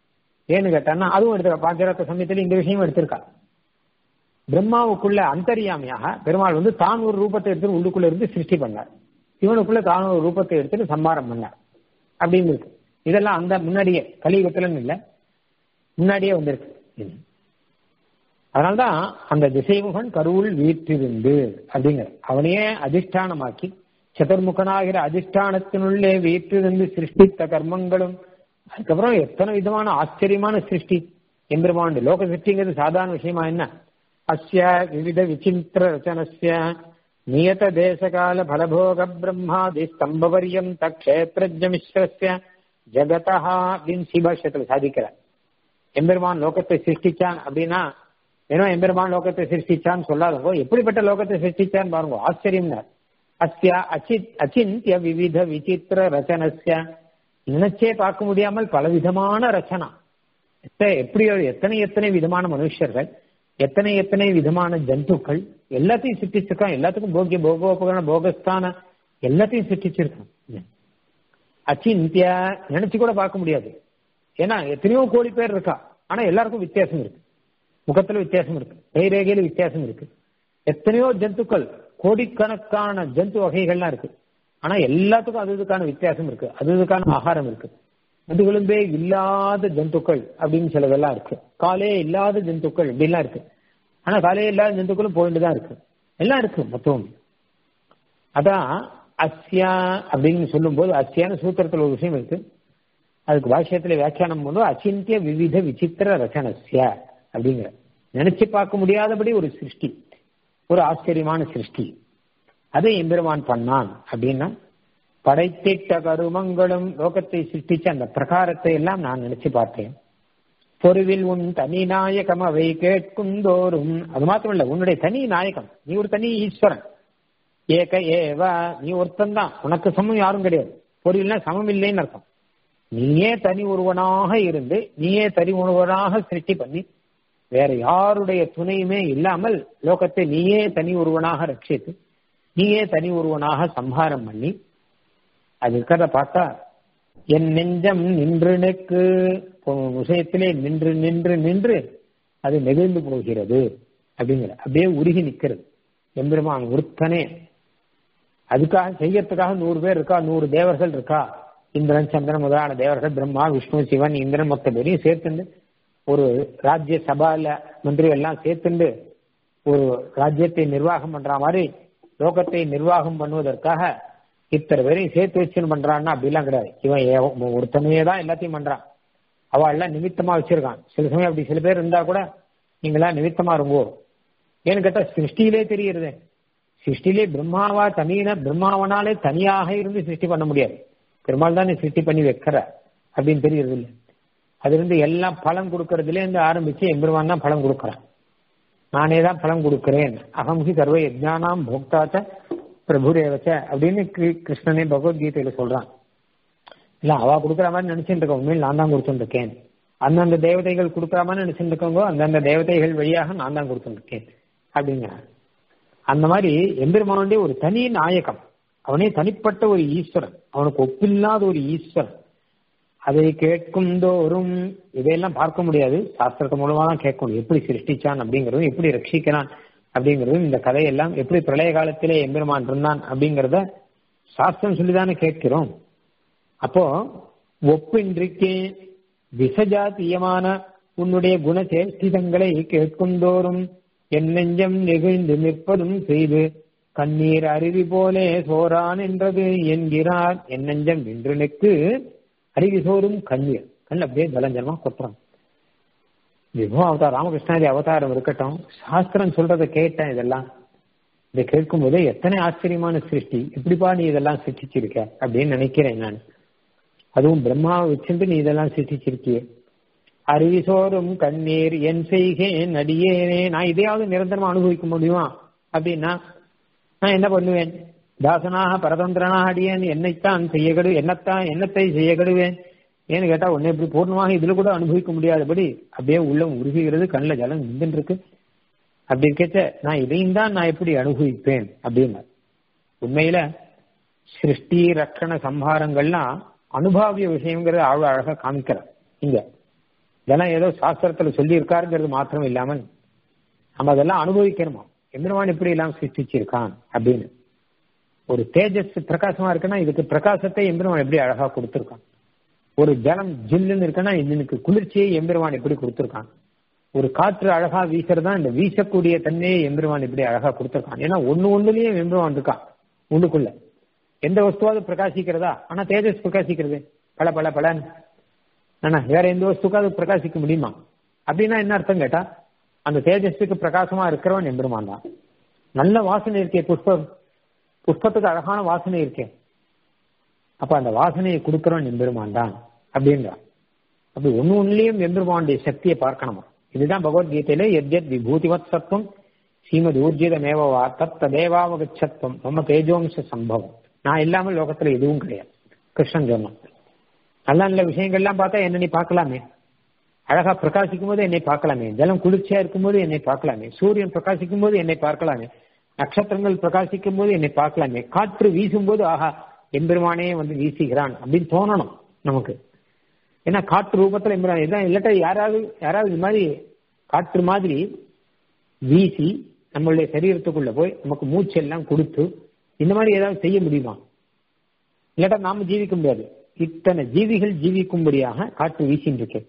ஏன்னு கேட்டான்னா அதுவும் எடுத்துக்க பாஞ்சரத்த சமயத்துல இந்த விஷயமும் எடுத்திருக்கா பிரம்மாவுக்குள்ள அந்தரியாமையாக பெருமாள் வந்து தான் ஒரு ரூபத்தை எடுத்து உள்ளுக்குள்ள இருந்து சிருஷ்டி பண்ணார் இவனுக்குள்ள தான் ஒரு ரூபத்தை எடுத்துட்டு சம்பாரம் பண்ணார் அப்படின்னு இருக்கு இதெல்லாம் அந்த முன்னாடியே கலியுகத்துலன்னு இல்லை முன்னாடியே வந்திருக்கு இது. அதனால்தான் அந்த திசைமுகன் கருவுள் வீற்றிருந்து அப்படிங்கிற அவனையே அதிஷ்டானமாக்கி சதுர்முகனாகிற அதிஷ்டானத்தினுள்ளே வீற்றிருந்து சிருஷ்டித்த கர்மங்களும் அதுக்கப்புறம் எத்தனை விதமான ஆச்சரியமான சிருஷ்டி எம்பெருமாண்டு லோக சிருஷ்டிங்கிறது சாதாரண விஷயமா என்ன அஸ்ய விவித விசித்திர ரச்சனஸ்ய நியத தேசகால பலபோக பிரம்மாதி ஸ்தம்பவரியம் தக்ஷேத்திரஜ மிஸ்ரஸ்ய ஜகதா அப்படின்னு சீபாஷ்யத்துல சாதிக்கிறார் எம்பெருமான் லோகத்தை சிருஷ்டிச்சான் அப்படின்னா வெறும் எம்பெருமான் லோகத்தை சிருஷ்டிச்சான்னு சொல்லாதவங்க எப்படிப்பட்ட லோகத்தை சிருஷ்டிச்சான்னு பாருங்க ஆச்சரியம்னார் அஸ்ய அச்சித் அச்சிந்திய விவித விசித்திர ரச்சனஸ்ய நினைச்சே பார்க்க முடியாமல் பலவிதமான ரச்சனா எத்த- எப்படி எத்தனை எத்தனை விதமான மனுஷர்கள் எத்தனை எத்தனை விதமான ஜந்துக்கள் எல்லாத்தையும் சிருஷ்டிச்சிருக்கான் எல்லாத்துக்கும் போக்கிய போகோபகரண போகஸ்தான எல்லாத்தையும் சிருஷ்டிச்சிருக்கான் அச்சிந்திய நினைச்சு கூட பார்க்க முடியாது ஏன்னா எத்தனையோ கோடி பேர் இருக்கா ஆனா எல்லாருக்கும் வித்தியாசம் இருக்கு முகத்துல வித்தியாசம் இருக்கு கைரேகையில வித்தியாசம் இருக்கு எத்தனையோ ஜந்துக்கள் கோடிக்கணக்கான ஜந்து வகைகள்லாம் இருக்கு ஆனா எல்லாத்துக்கும் அது இதுக்கான வித்தியாசம் இருக்கு அது இதுக்கான ஆகாரம் இருக்கு முதுகெலும்பே இல்லாத ஜந்துக்கள் அப்படின்னு சிலதெல்லாம் இருக்கு காலே இல்லாத ஜந்துக்கள் இப்படிலாம் இருக்கு ஆனா காலே இல்லாத ஜந்துக்களும் போயிட்டு தான் இருக்கு எல்லாம் இருக்கு மொத்தம் அதான் அஸ்யா அப்படின்னு சொல்லும்போது அஸ்யான்னு சூத்திரத்துல ஒரு விஷயம் இருக்கு அதுக்கு பாஷ்யத்துல வியாக்கியானம் போது அச்சிந்திய விவித விசித்திர ரச்சனஸ்ய அப்படிங்கிற நினைச்சு பார்க்க முடியாதபடி ஒரு சிருஷ்டி ஒரு ஆச்சரியமான சிருஷ்டி அதை எம்பெருமான் பண்ணான் அப்படின்னா படைத்திட்ட கருமங்களும் லோகத்தை சிருஷ்டிச்ச அந்த பிரகாரத்தை எல்லாம் நான் நினைச்சு பார்த்தேன் பொருவில் உன் தனி நாயகம் அவை கேட்குந்தோறும் அது மாத்திரம் இல்ல உன்னுடைய தனி நாயகம் நீ ஒரு தனி ஈஸ்வரன் ஏக ஏவ நீ ஒருத்தன் தான் உனக்கு சமம் யாரும் கிடையாது பொருள்னா சமம் இல்லைன்னு அர்த்தம் நீயே தனி ஒருவனாக இருந்து நீயே தனி ஒருவனாக சிருஷ்டி பண்ணி வேற யாருடைய துணையுமே இல்லாமல் லோகத்தை நீயே தனி ஒருவனாக ரட்சித்து நீயே தனி ஒருவனாக சம்ஹாரம் பண்ணி அது இருக்கிறத பார்த்தா என் நெஞ்சம் நின்று நிற்கு விஷயத்திலே நின்று நின்று நின்று அது நெகிழ்ந்து போகிறது அப்படிங்கிற அப்படியே உருகி நிக்கிறது எம்பெருமான் ஒருத்தனே அதுக்காக செய்யறதுக்காக நூறு பேர் இருக்கா நூறு தேவர்கள் இருக்கா இந்திரன் சந்திரன் முதலான தேவர்கள் பிரம்மா விஷ்ணு சிவன் இந்திரன் மொத்த பேரையும் சேர்த்துண்டு ஒரு ராஜ்ய சபால மந்திரி எல்லாம் சேர்த்துண்டு ஒரு ராஜ்யத்தை நிர்வாகம் பண்ற மாதிரி லோகத்தை நிர்வாகம் பண்ணுவதற்காக இத்தனை பேரையும் சேர்த்து வச்சுன்னு பண்றான்னா அப்படிலாம் கிடையாது இவன் ஏ- ஒருத்தனையே தான் எல்லாத்தையும் பண்றான் அவ எல்லாம் நிமித்தமா வச்சிருக்கான் சில சமயம் அப்படி சில பேர் இருந்தா கூட நீங்களாம் நிமித்தமா இருங்கோ ஏன்னு கேட்டா சிருஷ்டியிலே தெரியுறது சிருஷ்டிலே பிரம்மாவா தனியின பிரம்மாவனாலே தனியாக இருந்து சிருஷ்டி பண்ண முடியாது பெருமாள் தானே சிருஷ்டி பண்ணி வைக்கிற அப்படின்னு தெரியறது இல்லை அது இருந்து எல்லாம் பலம் கொடுக்கறதுல இருந்து ஆரம்பிச்சு எம்பெருமான் தான் பலம் கொடுக்கறான் நானே தான் பலம் கொடுக்கிறேன் அகம்ஹி சர்வ யஜ்ஞானாம் போக்தாச்ச பிரபுரேவச்ச அப்படின்னு கி- கிருஷ்ணனே பகவத்கீதையில சொல்றான் இல்ல அவ கொடுக்குற மாதிரி நினைச்சுட்டு இருக்க உண்மையில் நான் தான் கொடுத்துட்டு இருக்கேன் அந்தந்த தேவதைகள் கொடுக்குற மாதிரி நினைச்சுட்டு இருக்கவங்க அந்தந்த தேவதைகள் வழியாக நான் தான் கொடுத்துட்டு இருக்கேன் அப்படிங்கிறான் அந்த மாதிரி எம்பெருமானுடைய ஒரு தனி நாயகம் அவனே தனிப்பட்ட ஒரு ஈஸ்வரன் அவனுக்கு ஒப்பில்லாத ஒரு ஈஸ்வரன் அதை கேட்கும் தோறும் இதையெல்லாம் பார்க்க முடியாது சாஸ்திரத்து மூலமா தான் கேட்க முடியும் எப்படி சிருஷ்டிச்சான் அப்படிங்கறதும் எப்படி ரட்சிக்கிறான் அப்படிங்கறதும் இந்த கதையெல்லாம் எப்படி பிரளய காலத்திலே எம்பெருமான் இருந்தான் அப்படிங்கறத சாஸ்திரம் சொல்லிதானே கேட்கிறோம் அப்போ ஒப்பின்றிக்கு விசஜாத்தியமான உன்னுடைய குணச்சேஷ்டிதங்களை கேட்குந்தோறும் என் நெஞ்சம் நெகிழ்ந்து நிற்பதும் செய்து கண்ணீர் அருவி போலே சோரான் என்றது என்கிறார் என் நெஞ்சம் நின்று நிற்கு அருவி சோறும் கண்ணீர் கண் அப்படியே ஜலஞ்சலமா கொட்டுறான் விபவ அவதாரம் ராமகிருஷ்ணாதி அவதாரம் இருக்கட்டும் சாஸ்திரம் சொல்றதை கேட்டேன் இதெல்லாம் இதை கேட்கும் போதே எத்தனை ஆச்சரியமான சிருஷ்டி எப்படிப்பா நீ இதெல்லாம் சிருஷ்டிச்சிருக்க அப்படின்னு நினைக்கிறேன் நான் அதுவும் பிரம்மாவை வச்சுட்டு நீ இதெல்லாம் சிருஷ்டிச்சிருக்கியே அருவிசோறும் கண்ணீர் என் செய்கேன் அடியேனே நான் இதையாவது நிரந்தரமா அனுபவிக்க முடியுமா அப்படின்னா நான் என்ன பண்ணுவேன் தாசனாக பரதந்திரனாக அடியேன் என்னைத்தான் செய்ய கடு என்னத்தான் என்னத்தை செய்ய கடுவேன் ஏன்னு கேட்டா உன்னை இப்படி பூர்ணமாக இதுல கூட அனுபவிக்க முடியாதபடி அப்படியே உள்ளம் உருகுகிறது கண்ணில் ஜலம் நின்று இருக்கு அப்படி இருக்கச்ச நான் இதையும் தான் நான் எப்படி அனுபவிப்பேன் அப்படின்னு உண்மையில சிருஷ்டி ரக்கண சம்ஹாரங்கள்லாம் அனுபாவிய விஷயங்கிறத அவ்வளவு அழகா காமிக்கிறார் இங்க இதெல்லாம் ஏதோ சாஸ்திரத்துல சொல்லி இருக்காருங்கிறது மாத்திரம் இல்லாமல் நம்ம அதெல்லாம் அனுபவிக்கணுமா எம்பெருமான் இப்படி எல்லாம் சிருஷ்டிச்சிருக்கான் அப்படின்னு ஒரு தேஜஸ் பிரகாசமா இருக்குன்னா இதுக்கு பிரகாசத்தை எம்பெருமான் எப்படி அழகா கொடுத்திருக்கான் ஒரு ஜலம் ஜில்லுன்னு இருக்குன்னா இதுக்கு குளிர்ச்சியை எம்பெருமான் எப்படி கொடுத்திருக்கான் ஒரு காற்று அழகா வீசுறதா இந்த வீசக்கூடிய தன்மையை எம்பெருமான் இப்படி அழகா கொடுத்திருக்கான் ஏன்னா ஒண்ணு ஒண்ணுலயும் எம்பெருமான் இருக்கான் உள்ளுக்குள்ள எந்த வஸ்துவாவது பிரகாசிக்கிறதா ஆனா தேஜஸ் பிரகாசிக்கிறது பல பல பலன் ஆனா வேற எந்த வஸ்துக்காவது பிரகாசிக்க முடியுமா அப்படின்னா என்ன அர்த்தம் கேட்டா அந்த தேஜஸுக்கு பிரகாசமா இருக்கிறவன் எம்பெருமான் தான் நல்ல வாசனை இருக்கே புஷ்பம் புஷ்பத்துக்கு அழகான வாசனை இருக்கே அப்ப அந்த வாசனையை கொடுக்கிறவன் எம்பெருமான் தான் அப்படின்றான் அப்படி ஒண்ணு ஒன்னுலயும் எம்பெருமானுடைய சக்தியை பார்க்கணுமா இதுதான் பகவத்கீதையில எத்யத் விபூதிவத் சத்துவம் ஸ்ரீமத் ஊர்ஜிதமேவா தத்த தேவாவகச்சத்துவம் நம்ம தேஜோம்ச சம்பவம் நான் இல்லாமல் லோகத்துல எதுவும் கிடையாது கிருஷ்ணன் சொன்னான் நல்ல நல்ல விஷயங்கள்லாம் பார்த்தா என்ன நீ பார்க்கலாமே அழகா பிரகாசிக்கும் போது என்னை பார்க்கலாமே ஜலம் குளிர்ச்சியா இருக்கும்போது என்னை பார்க்கலாமே சூரியன் பிரகாசிக்கும் போது என்னை பார்க்கலாமே நட்சத்திரங்கள் பிரகாசிக்கும் போது என்னை பார்க்கலாமே காற்று வீசும் போது ஆஹா எம்பெருமானே வந்து வீசுகிறான் அப்படின்னு தோணணும் நமக்கு ஏன்னா காற்று ரூபத்துல எம்பெருமான் இதான் இல்லாட்டா யாராவது யாராவது இது மாதிரி காற்று மாதிரி வீசி நம்மளுடைய சரீரத்துக்குள்ள போய் நமக்கு மூச்சு எல்லாம் கொடுத்து இந்த மாதிரி ஏதாவது செய்ய முடியுமா இல்லாட்டா நாம ஜீவிக்க முடியாது இத்தனை ஜீவிகள் ஜீவிக்கும்படியாக காற்று வீசின்னு இருக்கு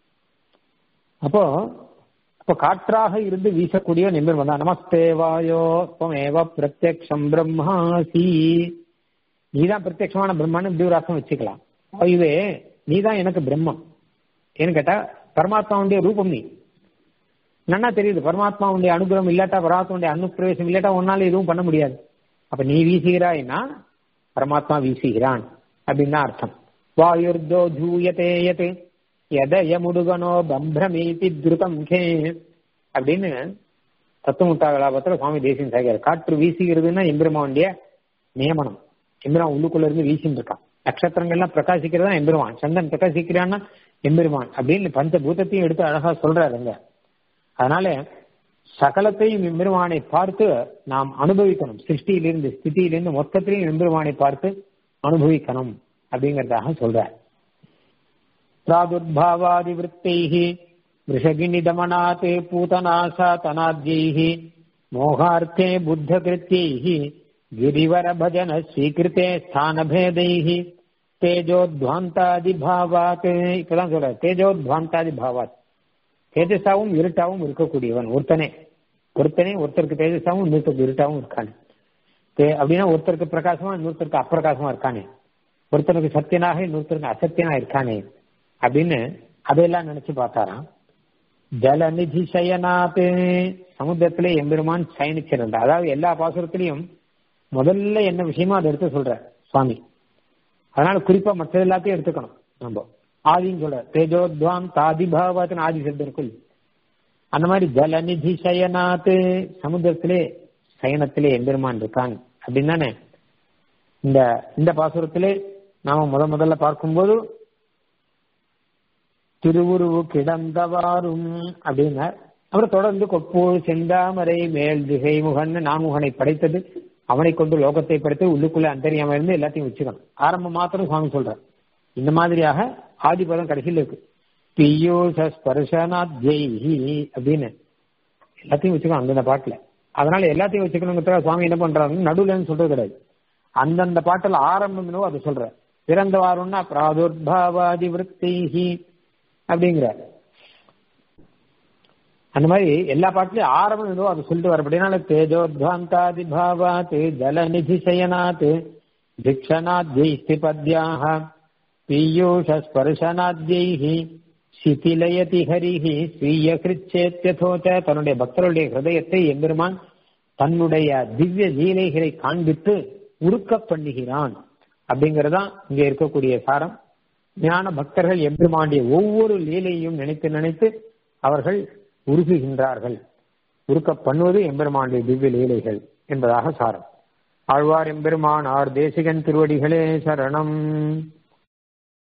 அப்போ அப்ப காற்றாக இருந்து வீசக்கூடிய நிமிர் வந்தா நமஸ்தே வாயோ துவமேவ பிரத்யக்ஷம் பிரம்மாசி நீதான் பிரத்யக்ஷமான பிரம்மான்னு இப்படி ஒரு அர்த்தம் வச்சுக்கலாம் வாயுவே நீதான் எனக்கு பிரம்மம் ஏன்னு கேட்டா பரமாத்மாவுடைய ரூபம் நீ நன்னா தெரியுது பரமாத்மாவுடைய அனுகிரகம் இல்லாட்டா பரமாத்மாவுடைய அனுப்பிரவேசம் இல்லாட்டா உன்னால எதுவும் பண்ண முடியாது அப்ப நீ வீசுகிறாய்னா பரமாத்மா வீசுகிறான் அப்படின்னு தான் அர்த்தம் வாயுர்தோ ஜூயதேயத் எதயமுடுகனோ பம்பிரமீதி திருத்தம் கே அப்படின்னு தத்துவமுட்டாகலாபத்துல சுவாமி தேசியம் சாகிறார் காற்று வீசுகிறதுன்னா எம்பெருமானுடைய நியமனம் எம்பெருமான் உள்ளுக்குள்ள இருந்து வீசின்னு இருக்கான் நட்சத்திரங்கள்லாம் பிரகாசிக்கிறதா எம்பெருமான் சந்தன் பிரகாசிக்கிறான்னா எம்பெருமான் அப்படின்னு பஞ்சபூதத்தையும் எடுத்து அழகா சொல்றாருங்க அதனால சகலத்தையும் எம்பெருமானை பார்த்து நாம் அனுபவிக்கணும் சிருஷ்டியிலிருந்து ஸ்திதியிலிருந்து மொத்தத்திலையும் எம்பெருமானை பார்த்து அனுபவிக்கணும் அப்படிங்கறதாக சொல்ற प्रादुर्भावादिवृत्तैः वृषगिनिदमनात् पूतनाशातनाद्यैः मोहार्थे बुद्धकृत्यैः गिरिवरभजन स्वीकृते स्थानभेदैः தேஜோத்வாந்தாதிபாவாத் இப்பதான் சொல்ற தேஜோத்வாந்தாதிபாவாத் தேஜஸாவும் இருட்டாவும் இருக்கக்கூடியவன் ஒருத்தனே ஒருத்தனே ஒருத்தருக்கு தேஜஸாவும் இன்னொருத்தருக்கு இருட்டாவும் இருக்கானே அப்படின்னா ஒருத்தருக்கு பிரகாசமா இன்னொருத்தருக்கு அப்பிரகாசமா இருக்கானே ஒருத்தருக்கு சத்தியனாக இன்னொருத்தருக்கு அசத்தியனா இருக்கானே அப்படின்னு அதையெல்லாம் நினைச்சு பார்த்தாராம் ஜலநிதி சயனாத்து சமுத்திரத்திலே எம்பெருமான் சயனிச்சிருந்தா அதாவது எல்லா பாசுரத்திலையும் முதல்ல என்ன விஷயமோ அதை எடுத்து சொல்ற சுவாமி அதனால குறிப்பா மற்ற எல்லாத்தையும் எடுத்துக்கணும் நம்ம ஆதின்னு சொல்ற தேஜோத்வாம் தாதிபாவத்தின் ஆதி சப்தருக்குள் அந்த மாதிரி ஜலநிதி சயனாத்து சமுத்திரத்திலே சயனத்திலே எம்பெருமான் இருக்கான் அப்படின்னு தானே இந்த இந்த பாசுரத்திலே நாம முத முதல்ல பார்க்கும்போது திருவுருவு கிடந்தவாறும் அப்படின்னார் அப்புறம் தொடர்ந்து கொப்பூர் செந்தாமரை மேல் திசை முகன் நான்முகனை படைத்தது அவனை கொண்டு லோகத்தை படைத்து உள்ளுக்குள்ள அந்தரியாம இருந்து எல்லாத்தையும் வச்சுக்கணும் ஆரம்பம் மாத்திரம் சுவாமி சொல்றார் இந்த மாதிரியாக ஆதிபதம் கடைசியில் இருக்கு பியூஷ ஸ்பர்ஷனாத்யி அப்படின்னு எல்லாத்தையும் வச்சுக்கணும் அந்தந்த பாட்டுல அதனால எல்லாத்தையும் வச்சுக்கணுங்கிறதுக்காக சுவாமி என்ன பண்றாருன்னு நடுவுலன்னு சொல்றது கிடையாது அந்தந்த பாட்டுல ஆரம்பம் என்னவோ அதை சொல்ற பிறந்தவாருன்னா பிராதுர்பாவாதி விற்த்தி அப்படிங்கிற அந்த மாதிரி எல்லா பாட்டுலயும் ஆரம்பம் ஏதோ அதை சொல்லிட்டு வர அப்படின்னால தேஜோத்வாந்தாதி பாவாத் ஜலநிதி சயனாத் திக்ஷனாத்யைஸ்தி பத்யாக பீயூஷ ஸ்பர்ஷனாத்யைஹி சிதிலயதி ஹரிஹி ஸ்வீய கிருச்சேத்தியதோச்ச தன்னுடைய பக்தருடைய ஹிருதயத்தை எம்பெருமான் தன்னுடைய திவ்ய லீலைகளை காண்பித்து உருக்க பண்ணுகிறான் அப்படிங்கறதுதான் இங்க இருக்கக்கூடிய சாரம் ஞான பக்தர்கள் எம்பெருமாண்டிய ஒவ்வொரு லீலையும் நினைத்து நினைத்து அவர்கள் உருகுகின்றார்கள் உருக்க பண்ணுவது எம்பெருமாண்டிய திவ்ய லீலைகள் என்பதாக சாரம் ஆழ்வார் எம்பெருமான் ஆர் தேசிகன் திருவடிகளே சரணம்